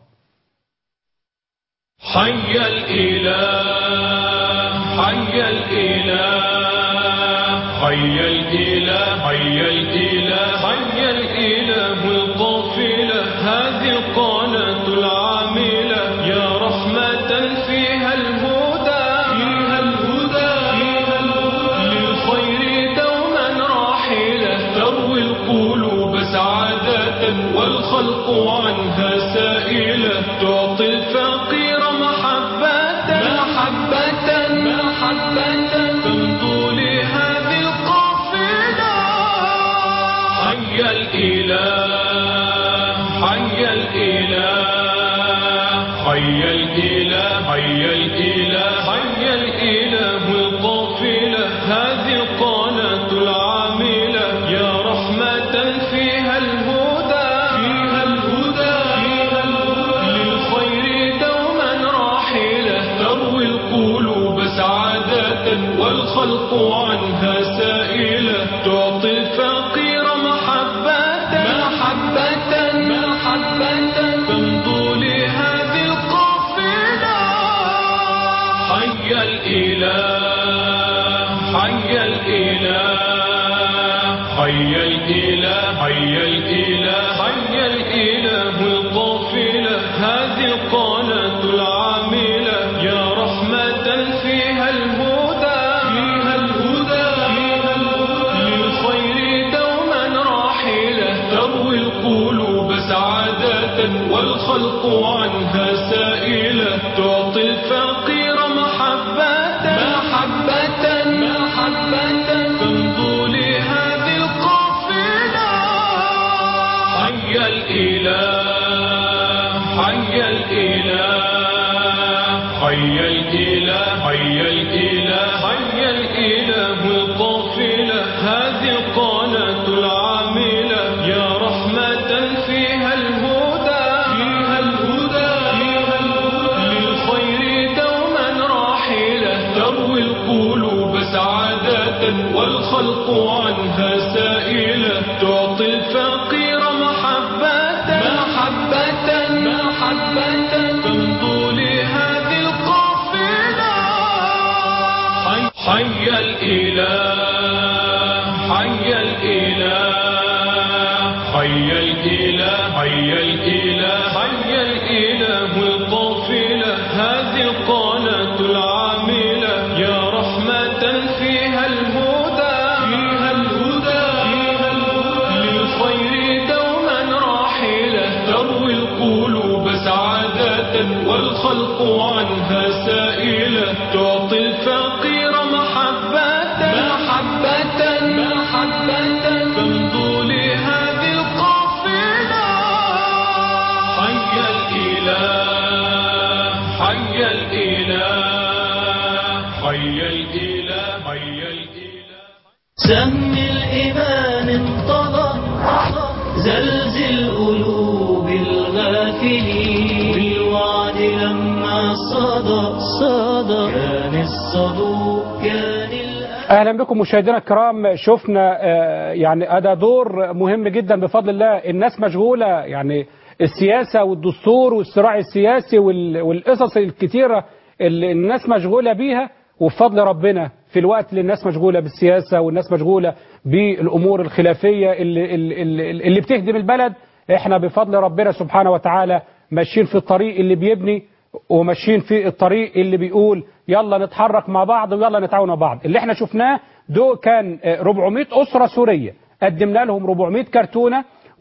حي الإله حي الإله حي الإله حي الإله حي الإله القافلة هذه القناة العاملة يا رحمة فيها الهدى فيها الهدى فيها الهدى للخير دوما راحلة تروي القلوب سعادة والخلق عنها سائلة تعطي الفقير محبة محبة محبة تمضو لهذه القافلة حي الإله حي الإله حي الإله حي الإله حي الإله القافلة هذه القناة العاملة يا رحمة فيها الهدى فيها الهدى فيها الهدى للخير دوما راحلة تروي القلوب سعادة والخلق عنها سائلة تعطي الفقير محبة محبة محبة تمضو لهذه القافلة حي الإله حي الإله حي الإله حي الإله حي الإله القافلة هذه القناة العاملة يا رحمة فيها الهدى فيها الهدى فيها الهدى للخير دوما راحلة تروي القلوب سعادة والخلق عنها سائلة تعطي الفقير محبة محبة محبة تمضو لهذه القافلة حي الإله حي الإله حي الإله حي الإله حي الإله القافلة هذه القناة العاملة يا رحمة فيها الهدى فيها الهدى فيها الهدى للخير دوما راحلة تروي القلوب سعادة والخلق عنها سائلة تعطي الفقير محبة محبة محبة تمضو لهذه القافلة حي, حي الإله حي الإله حي الإله حي الإله حي الإله القافلة هذه القناة العاملة يا رحمة فيها الهدى فيها الهدى فيها الهدى للخير دوما راحلة تروي القلوب سعادة والخلق عنها سائلة تعطي الفقير محبة محبة محبة تمضو لهذه القافلة حي الإله حي الإله حي الإله سهم الإيمان انطلق زلزل قلوب الغافلين بالوعد لما صدى صدى كان الصدوق كان اهلا بكم مشاهدينا الكرام شفنا آه، يعني ادى دور مهم جدا بفضل الله الناس مشغوله يعني السياسه والدستور والصراع السياسي وال- والقصص الكتيره اللي الناس مشغوله بيها وبفضل ربنا في الوقت اللي الناس مشغوله بالسياسه والناس مشغوله بالامور الخلافيه اللي, اللي, اللي, اللي بتهدم البلد احنا بفضل ربنا سبحانه وتعالى ماشيين في الطريق اللي بيبني وماشيين في الطريق اللي بيقول يلا نتحرك مع بعض ويلا نتعاون مع بعض اللي احنا شفناه دول كان آه، 400 أسرة سورية قدمنا لهم 400 كرتونة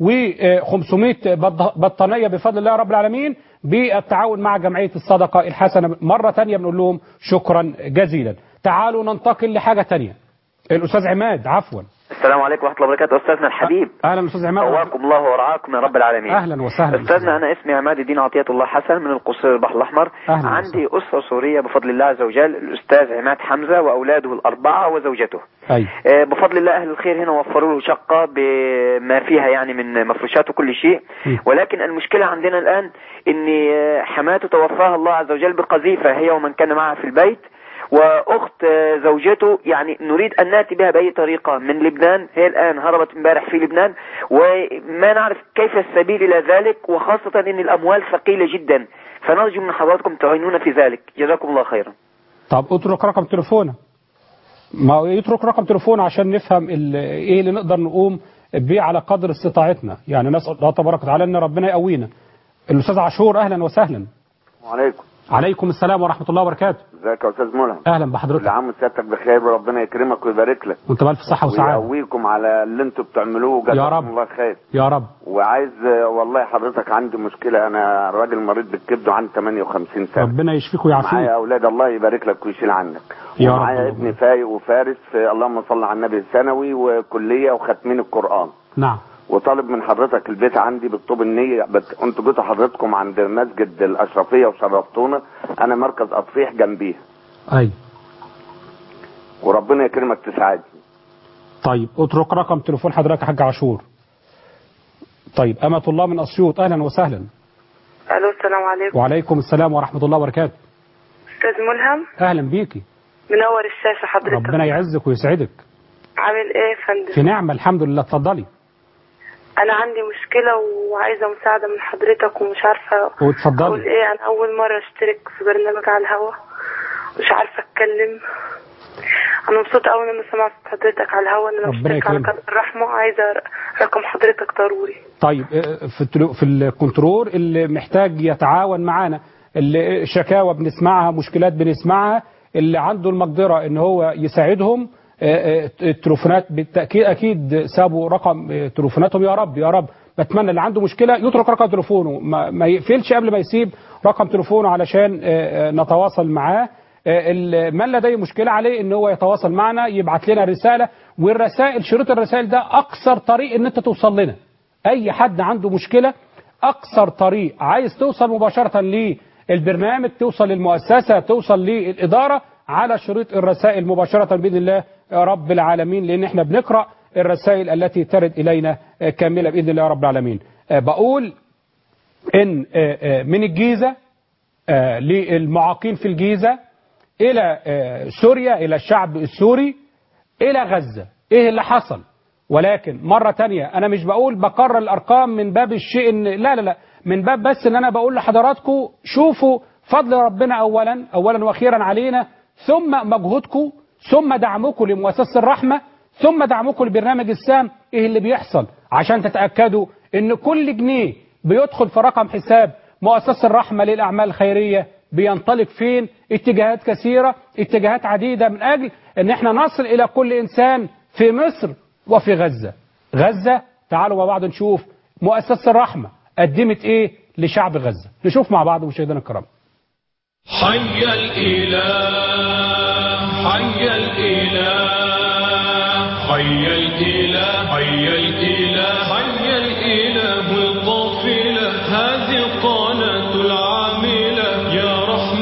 و500 بطانية بفضل الله رب العالمين بالتعاون مع جمعية الصدقة الحسنة مرة تانية بنقول لهم شكرا جزيلا تعالوا ننتقل لحاجة تانية الأستاذ عماد عفوا السلام عليكم ورحمة الله وبركاته أستاذنا الحبيب أهلا أستاذ عماد قواكم الله ورعاكم يا رب العالمين أهلا وسهلا أستاذنا أنا اسمي عماد الدين عطية الله حسن من القصير البحر الأحمر أهلا عندي أسرة سورية بفضل الله عز وجل الأستاذ عماد حمزة وأولاده الأربعة وزوجته أي آه، بفضل الله أهل الخير هنا وفروا له شقة بما فيها يعني من مفروشات وكل شيء ولكن المشكلة عندنا الآن أن آه، حماته توفاها الله عز وجل بقذيفة هي ومن كان معها في البيت واخت آه، زوجته يعني نريد ان ناتي بها باي طريقه من لبنان هي الان هربت امبارح في لبنان وما نعرف كيف السبيل الى ذلك وخاصه ان الاموال ثقيله جدا فنرجو من حضراتكم تعينونا في ذلك جزاكم الله خيرا طب اترك رقم تليفونه ما هو يترك رقم تليفونه عشان نفهم ال- ايه اللي نقدر نقوم بيه على قدر استطاعتنا يعني نسال الله تبارك وتعالى ان ربنا يقوينا الاستاذ عاشور اهلا وسهلا وعليكم عليكم السلام ورحمه الله وبركاته ازيك يا استاذ ملهم اهلا بحضرتك كل عام وسيادتك بخير وربنا يكرمك ويبارك لك وانت بالف صحه وسعاده ويقويكم على اللي انتوا بتعملوه يا جزاكم رب. الله خير يا رب وعايز آه، والله حضرتك عندي مشكله انا راجل مريض بالكبد وعندي 58 سنه ربنا يشفيك ويعافيك معايا اولاد الله يبارك لك ويشيل عنك يا رب. ومعايا ابني فايق وفارس في اللهم صل على النبي ثانوي وكليه وختمين القران نعم وطالب من حضرتك البيت عندي بالطوب النية بس انتوا جيتوا حضرتكم عند مسجد الاشرفيه وشرفتونا انا مركز اطفيح جنبيه اي وربنا يكرمك تساعدني طيب اترك رقم تليفون حضرتك يا حاج عاشور طيب أمة الله من أسيوط أهلا وسهلا الو السلام عليكم وعليكم السلام ورحمة الله وبركاته استاذ ملهم أهلا بيكي منور الشاشه حضرتك ربنا يعزك ويسعدك عامل ايه يا فندم في نعمة الحمد لله اتفضلي انا عندي مشكله وعايزه مساعده من حضرتك ومش عارفه واتفضلي. اقول ايه انا اول مره اشترك في برنامج على الهوا مش عارفه اتكلم انا مبسوطه قوي لما سمعت حضرتك على الهوا ان انا ربنا مشتركه على يكرمك. قناه الرحمه وعايزه رقم حضرتك ضروري طيب اه، في التلو- في الكنترول اللي محتاج يتعاون معانا اللي شكاوى بنسمعها مشكلات بنسمعها اللي عنده المقدرة ان هو يساعدهم اه، اه، التليفونات بالتأكيد أكيد سابوا رقم اه، تليفوناتهم يا رب يا رب بتمنى اللي عنده مشكلة يترك رقم تليفونه ما, ما يقفلش قبل ما يسيب رقم تليفونه علشان اه، اه، نتواصل معاه اه، ال- من لديه مشكلة عليه ان هو يتواصل معنا يبعت لنا رسالة والرسائل شريط الرسائل ده اقصر طريق ان انت توصل لنا اي حد عنده مشكلة اقصر طريق عايز توصل مباشرة للبرنامج توصل للمؤسسة توصل للإدارة على شريط الرسائل مباشرة بإذن الله يا رب العالمين لأن احنا بنقرأ الرسائل التي ترد إلينا آه، كاملة بإذن الله رب العالمين آه، بقول إن آه، آه، من الجيزة آه، للمعاقين في الجيزة إلى آه، سوريا إلى الشعب السوري إلى غزة إيه اللي حصل ولكن مرة تانية أنا مش بقول بكرر الأرقام من باب الشيء إن لا لا لا من باب بس إن أنا بقول لحضراتكم شوفوا فضل ربنا أولا أولا وأخيرا علينا ثم مجهودكم ثم دعمكم لمؤسسة الرحمة ثم دعمكم لبرنامج السام إيه اللي بيحصل عشان تتأكدوا إن كل جنيه بيدخل في رقم حساب مؤسسة الرحمة للأعمال الخيرية بينطلق فين اتجاهات كثيرة اتجاهات عديدة من أجل أن احنا نصل إلى كل إنسان في مصر وفي غزة غزة تعالوا مع بعض نشوف مؤسسة الرحمة قدمت إيه لشعب غزة نشوف مع بعض مشاهدينا الكرام حي الإله حي الإله حي الإله حي الإله حي الإله القافلة هذه القناة العاملة يا رحمة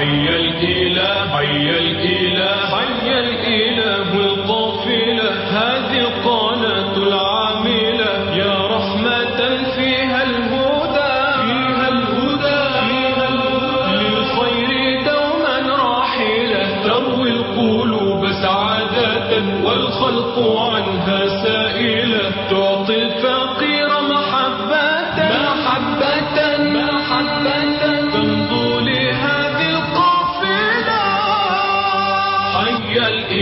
حي الإله حي الإله حي الإله القافلة هذه القناة العاملة يا رحمة فيها الهدى فيها الهدى فيها الهدى للخير دوما راحلة تروي القلوب سعادة والخلق عنها سائلة تعطي الفقير محبة محبة محبة تمضو لهذه القافلة حي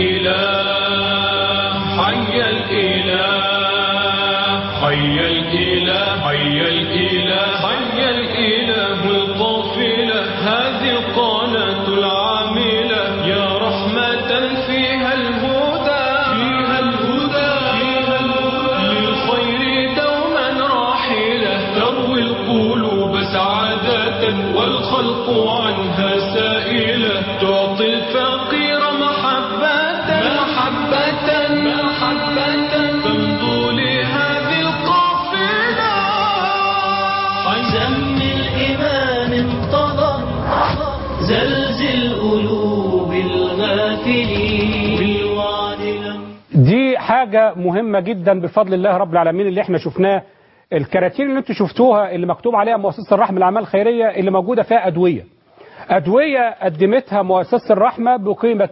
الإله حي الإله حي الإله حي الإله حي الإله القافلة هذه القناة العاملة يا رحمة فيها الهدى فيها الهدى فيها الهدى للخير دوما راحلة تروي القلوب سعادة والخلق عنها سائلة تعطي الفقير محبة محبة محبة تمضو لهذه القافلة سم الإيمان انتظر زلزل قلوب الغافلين بالوعد لم دي حاجة مهمة جدا بفضل الله رب العالمين اللي احنا شفناه الكراتين اللي انتوا شفتوها اللي مكتوب عليها مؤسسة الرحمة للأعمال الخيرية اللي موجودة فيها أدوية أدوية قدمتها مؤسسة الرحمة بقيمة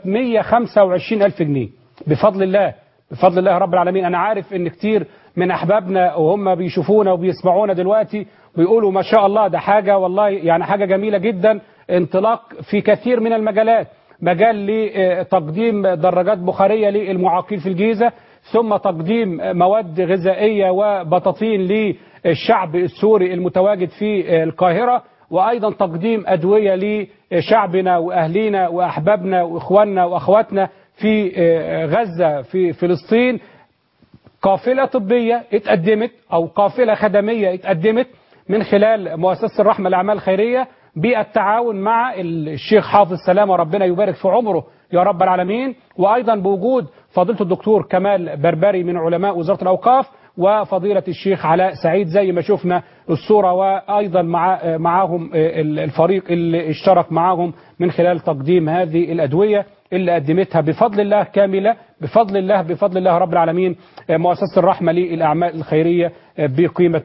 125 ألف جنيه بفضل الله بفضل الله رب العالمين أنا عارف إن كتير من أحبابنا وهم بيشوفونا وبيسمعونا دلوقتي بيقولوا ما شاء الله ده حاجة والله يعني حاجة جميلة جدا انطلاق في كثير من المجالات مجال لتقديم دراجات بخارية للمعاقين في الجيزة ثم تقديم مواد غذائية وبطاطين للشعب السوري المتواجد في القاهرة وأيضا تقديم أدوية لشعبنا وأهلينا وأحبابنا وإخواننا وأخواتنا في غزة في فلسطين قافلة طبية اتقدمت أو قافلة خدمية اتقدمت من خلال مؤسسة الرحمة للأعمال الخيرية بالتعاون مع الشيخ حافظ سلامة ربنا يبارك في عمره يا رب العالمين وأيضا بوجود فضيلة الدكتور كمال بربري من علماء وزارة الأوقاف وفضيلة الشيخ علاء سعيد زي ما شفنا الصورة وأيضا مع معاهم الفريق اللي اشترك معاهم من خلال تقديم هذه الأدوية اللي قدمتها بفضل الله كاملة بفضل الله بفضل الله رب العالمين مؤسسة الرحمة للأعمال الخيرية بقيمة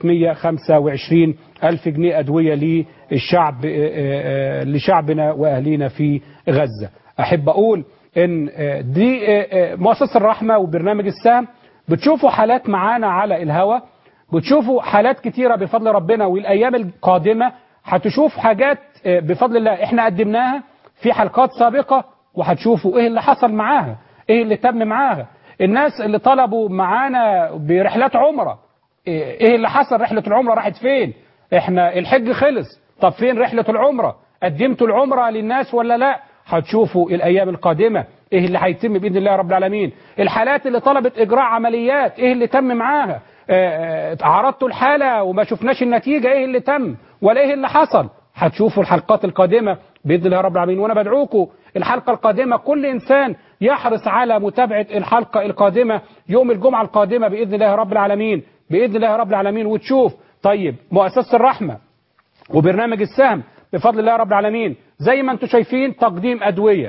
125 ألف جنيه أدوية للشعب لشعبنا وأهلينا في غزة أحب أقول إن دي مؤسسة الرحمة وبرنامج السام بتشوفوا حالات معانا على الهوا بتشوفوا حالات كتيرة بفضل ربنا والأيام القادمة هتشوف حاجات بفضل الله احنا قدمناها في حلقات سابقة وهتشوفوا ايه اللي حصل معاها ايه اللي تم معاها الناس اللي طلبوا معانا برحلات عمرة ايه اللي حصل رحلة العمرة راحت فين احنا الحج خلص طب فين رحلة العمرة قدمتوا العمرة للناس ولا لا هتشوفوا الايام القادمة ايه اللي هيتم باذن الله رب العالمين الحالات اللي طلبت اجراء عمليات ايه اللي تم معاها عرضتوا الحالة وما شفناش النتيجة ايه اللي تم ولا ايه اللي حصل هتشوفوا الحلقات القادمة بإذن الله رب العالمين وأنا بدعوكم الحلقة القادمة كل إنسان يحرص على متابعة الحلقة القادمة يوم الجمعة القادمة بإذن الله رب العالمين بإذن الله رب العالمين وتشوف طيب مؤسسة الرحمة وبرنامج السهم بفضل الله رب العالمين زي ما انتم شايفين تقديم أدوية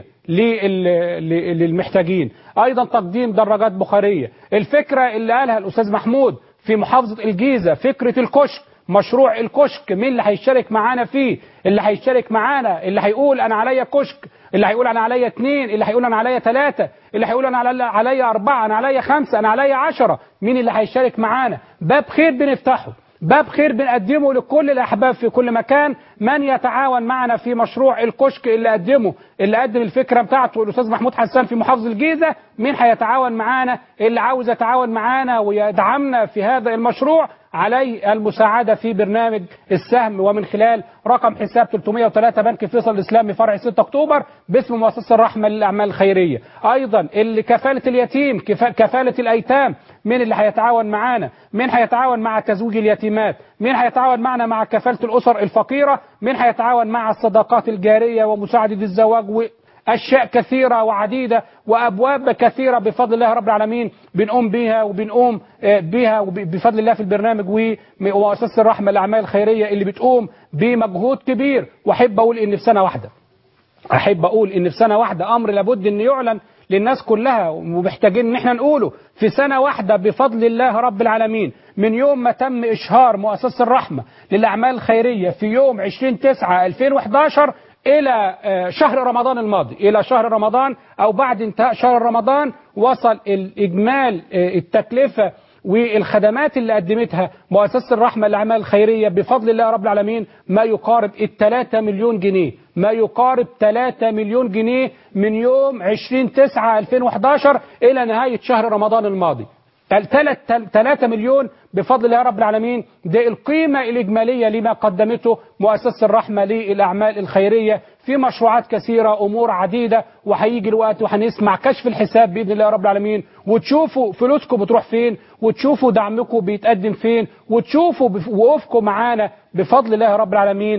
للمحتاجين أيضا تقديم دراجات بخارية الفكرة اللي قالها الأستاذ محمود في محافظة الجيزة فكرة الكشك مشروع الكشك مين اللي هيشترك معانا فيه اللي هيشترك معانا اللي هيقول انا عليا كشك اللي هيقول انا عليا اثنين اللي هيقول انا عليا ثلاثة اللي هيقول انا عليا عليا اربعة انا عليا خمسة انا عليا عشرة مين اللي هيشترك معانا باب خير بنفتحه باب خير بنقدمه لكل الأحباب في كل مكان من يتعاون معنا في مشروع الكشك اللي قدمه اللي قدم الفكرة بتاعته الأستاذ محمود حسان في محافظة الجيزة مين هيتعاون معانا اللي عاوز يتعاون معانا ويدعمنا في هذا المشروع عليه المساعدة في برنامج السهم ومن خلال رقم حساب 303 بنك فيصل الإسلامي فرع 6 أكتوبر باسم مؤسسة الرحمة للأعمال الخيرية أيضا اللي كفالة اليتيم كفالة الأيتام مين اللي هيتعاون معانا مين هيتعاون مع تزويج اليتيمات مين هيتعاون معنا مع كفالة الأسر الفقيرة مين هيتعاون مع الصداقات الجارية ومساعدة الزواج و... أشياء كثيرة وعديدة وأبواب كثيرة بفضل الله رب العالمين بنقوم بها وبنقوم بها بفضل الله في البرنامج ومؤسسة الرحمة للأعمال الخيرية اللي بتقوم بمجهود كبير وأحب أقول إن في سنة واحدة احب اقول ان في سنه واحده امر لابد ان يعلن للناس كلها ومحتاجين ان احنا نقوله في سنه واحده بفضل الله رب العالمين من يوم ما تم اشهار مؤسسه الرحمه للاعمال الخيريه في يوم 20 9 2011 الى آه، شهر رمضان الماضي الى شهر رمضان او بعد انتهاء شهر رمضان وصل الاجمال آه، التكلفه والخدمات اللي قدمتها مؤسسة الرحمة للأعمال الخيرية بفضل الله رب العالمين ما يقارب الثلاثة مليون جنيه ما يقارب 3 مليون جنيه من يوم 20 9 2011 إلى نهاية شهر رمضان الماضي 3 مليون بفضل الله رب العالمين دي القيمة الإجمالية لما قدمته مؤسسة الرحمة للأعمال الخيرية في مشروعات كثيرة أمور عديدة وهيجي الوقت وهنسمع كشف الحساب بإذن الله رب العالمين وتشوفوا فلوسكم بتروح فين وتشوفوا دعمكم بيتقدم فين وتشوفوا بف- وقوفكم معانا بفضل الله رب العالمين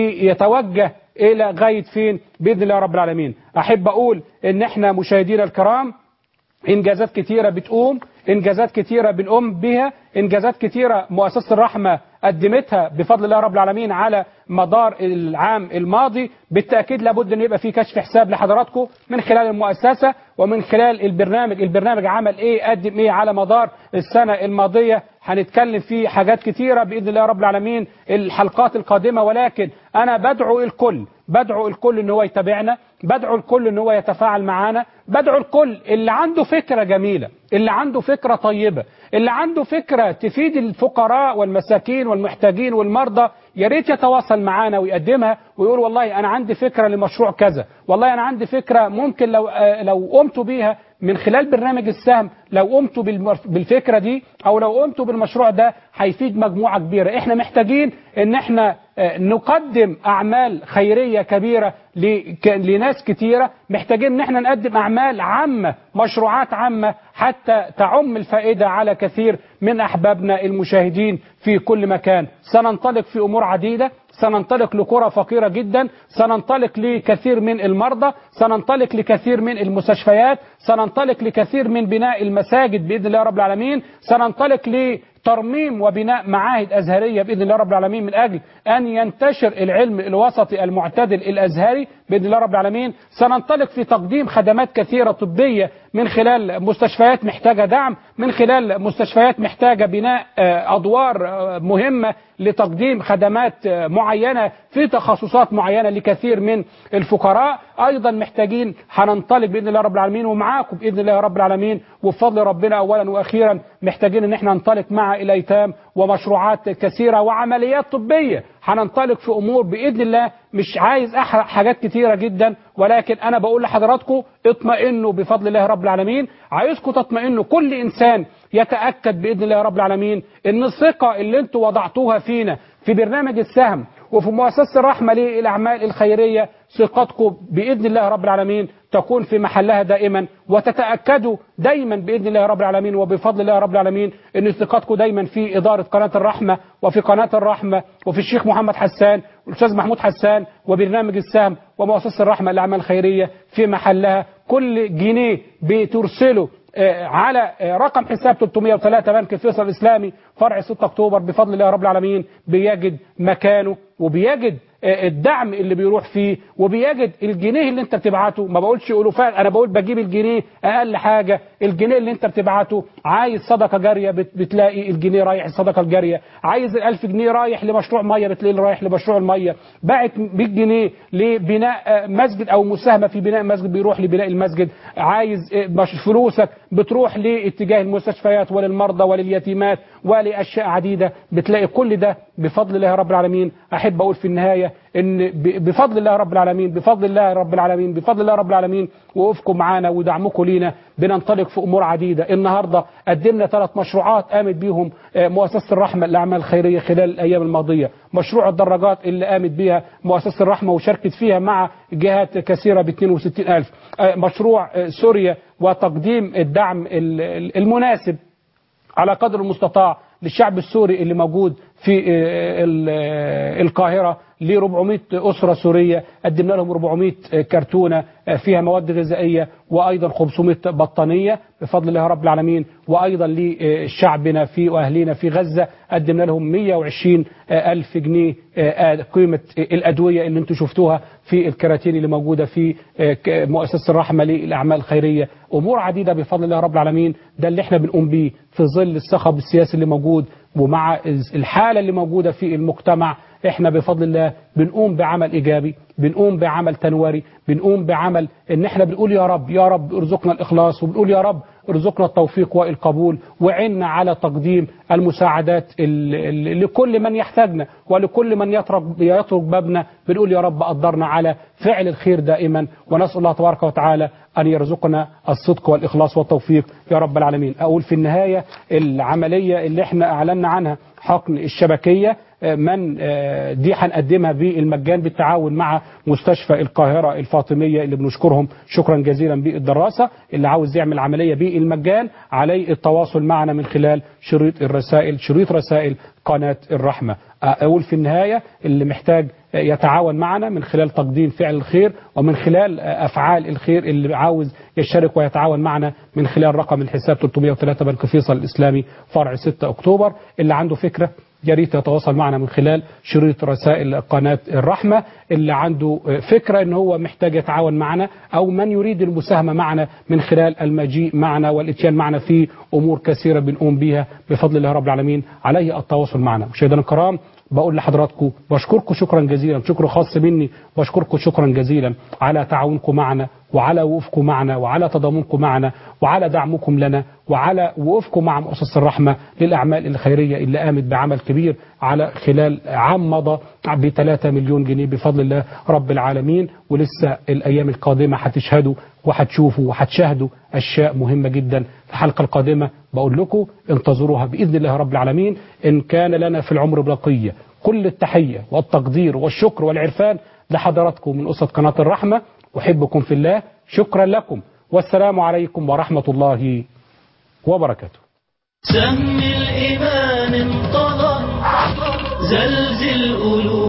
بيتوجه إلى غاية فين بإذن الله رب العالمين أحب أقول إن إحنا مشاهدينا الكرام انجازات كتيرة بتقوم انجازات كتيرة بنقوم بها انجازات كتيرة مؤسسة الرحمة قدمتها بفضل الله رب العالمين على مدار العام الماضي بالتأكيد لابد ان يبقى في كشف حساب لحضراتكم من خلال المؤسسة ومن خلال البرنامج البرنامج عمل ايه قدم ايه على مدار السنة الماضية هنتكلم فيه حاجات كتيرة بإذن الله رب العالمين الحلقات القادمة ولكن أنا بدعو الكل بدعو الكل ان هو يتابعنا بدعو الكل ان هو يتفاعل معانا بدعو الكل اللي عنده فكرة جميلة اللي عنده فكرة طيبة اللي عنده فكرة تفيد الفقراء والمساكين والمحتاجين والمرضى يا ريت يتواصل معانا ويقدمها ويقول والله انا عندي فكرة لمشروع كذا والله انا عندي فكرة ممكن لو آه، لو قمت بيها من خلال برنامج السهم لو قمت بالمر- بالفكرة دي او لو قمت بالمشروع ده هيفيد مجموعة كبيرة احنا محتاجين ان احنا آه، نقدم اعمال خيرية كبيرة لك- لناس كتيرة محتاجين ان احنا نقدم اعمال عامة مشروعات عامة حتى تعم الفائدة على كثير من احبابنا المشاهدين في كل مكان سننطلق في امور عديدة سننطلق لقرى فقيرة جدا سننطلق لكثير من المرضى سننطلق لكثير من المستشفيات سننطلق لكثير من بناء المساجد بإذن الله رب العالمين سننطلق لترميم وبناء معاهد أزهرية بإذن الله رب العالمين من أجل أن ينتشر العلم الوسطي المعتدل الأزهري بإذن الله رب العالمين سننطلق في تقديم خدمات كثيرة طبية من خلال مستشفيات محتاجة دعم من خلال مستشفيات محتاجة بناء آه، أدوار آه، مهمة لتقديم خدمات آه، معينة في تخصصات معينة لكثير من الفقراء أيضا محتاجين هننطلق بإذن الله رب العالمين ومعاكم بإذن الله رب العالمين وبفضل ربنا أولا وأخيرا محتاجين أن احنا ننطلق مع الأيتام ومشروعات كثيرة وعمليات طبية هننطلق في أمور بإذن الله مش عايز أحرق حاجات كتيرة جدا ولكن أنا بقول لحضراتكم اطمئنوا بفضل الله رب العالمين عايزكم تطمئنوا كل إنسان يتأكد بإذن الله رب العالمين إن الثقة اللي انتوا وضعتوها فينا في برنامج السهم وفي مؤسسة الرحمة للأعمال الخيرية ثقتكم بإذن الله رب العالمين تكون في محلها دائما وتتأكدوا دايما بإذن الله رب العالمين وبفضل الله رب العالمين أن ثقتكم دايما في إدارة قناة الرحمة وفي قناة الرحمة وفي الشيخ محمد حسان والأستاذ محمود حسان وبرنامج السهم ومؤسسة الرحمة للأعمال الخيرية في محلها كل جنيه بترسله آه، على آه، رقم حساب 303 بنك فيصل الإسلامي فرع 6 أكتوبر بفضل الله رب العالمين بيجد مكانه وبيجد آه، الدعم اللي بيروح فيه وبيجد الجنيه اللي انت بتبعته ما بقولش ألوفات انا بقول بجيب الجنيه اقل حاجة الجنيه اللي انت بتبعته عايز صدقة جارية بت- بتلاقي الجنيه رايح الصدقة الجارية عايز الألف جنيه رايح لمشروع مية بتلاقي اللي رايح لمشروع المية باعت 100 جنيه لبناء آه، مسجد او مساهمة في بناء مسجد بيروح لبناء المسجد عايز آه، مش- فلوسك بتروح لاتجاه المستشفيات وللمرضى ولليتيمات ولأشياء عديدة بتلاقي كل ده بفضل الله رب العالمين أحب أقول في النهاية إن ب- بفضل الله رب العالمين بفضل الله رب العالمين بفضل الله رب العالمين وقوفكم معانا ودعمكم لينا بننطلق في أمور عديدة النهاردة قدمنا ثلاث مشروعات قامت بيهم آه، مؤسسة الرحمة للأعمال الخيرية خلال الأيام الماضية مشروع الدراجات اللي قامت بيها مؤسسة الرحمة وشاركت فيها مع جهات كثيرة ب 62 ألف آه، مشروع آه، سوريا وتقديم الدعم ال- ال- المناسب على قدر المستطاع للشعب السوري اللي موجود في آه، ال- آه، القاهرة ل 400 أسرة سورية قدمنا لهم 400 كرتونة آه، فيها مواد غذائية وأيضا 500 بطانية بفضل الله رب العالمين وأيضا لشعبنا في وأهلنا في غزة قدمنا لهم 120 ألف جنيه آه، قيمة الأدوية اللي انتم شفتوها في الكراتين اللي موجودة في آه، ك- مؤسسة الرحمة للأعمال الخيرية أمور عديدة بفضل الله رب العالمين ده اللي احنا بنقوم بيه في ظل الصخب السياسي اللي موجود ومع الحالة اللي موجودة في المجتمع احنا بفضل الله بنقوم بعمل ايجابي بنقوم بعمل تنواري بنقوم بعمل ان احنا بنقول يا رب يا رب ارزقنا الاخلاص وبنقول يا رب ارزقنا التوفيق والقبول وعنا على تقديم المساعدات ال- ال- لكل من يحتاجنا ولكل من يترك يترك بابنا بنقول يا رب قدرنا على فعل الخير دائما ونسال الله تبارك وتعالى ان يرزقنا الصدق والاخلاص والتوفيق يا رب العالمين اقول في النهايه العمليه اللي احنا اعلنا عنها حقن الشبكيه من آه، دي هنقدمها بالمجان بالتعاون مع مستشفى القاهرة الفاطمية اللي بنشكرهم شكرا جزيلا بالدراسة اللي عاوز يعمل عملية بالمجان عليه التواصل معنا من خلال شريط الرسائل شريط رسائل قناة الرحمة أقول في النهاية اللي محتاج يتعاون معنا من خلال تقديم فعل الخير ومن خلال أفعال الخير اللي عاوز يشترك ويتعاون معنا من خلال رقم الحساب 303 بنك فيصل الإسلامي فرع 6 أكتوبر اللي عنده فكرة يا ريت يتواصل معنا من خلال شريط رسائل قناة الرحمة اللي عنده فكرة ان هو محتاج يتعاون معنا او من يريد المساهمة معنا من خلال المجيء معنا والاتيان معنا في امور كثيرة بنقوم بها بفضل الله رب العالمين عليه التواصل معنا مشاهدينا الكرام بقول لحضراتكم بشكركم شكرا جزيلا شكر خاص مني بشكركم شكرا جزيلا على تعاونكم معنا وعلى وقوفكم معنا وعلى تضامنكم معنا وعلى دعمكم لنا وعلى وقوفكم مع مؤسسة الرحمة للأعمال الخيرية اللي قامت بعمل كبير على خلال عام مضى ب 3 مليون جنيه بفضل الله رب العالمين ولسه الأيام القادمة هتشهدوا وهتشوفوا وهتشاهدوا أشياء مهمة جدا في الحلقة القادمة بقول لكم انتظروها بإذن الله رب العالمين إن كان لنا في العمر بقية كل التحية والتقدير والشكر والعرفان لحضراتكم من أسرة قناة الرحمة أحبكم في الله شكرا لكم والسلام عليكم ورحمة الله وبركاته سم الإيمان انطلق زلزل قلوب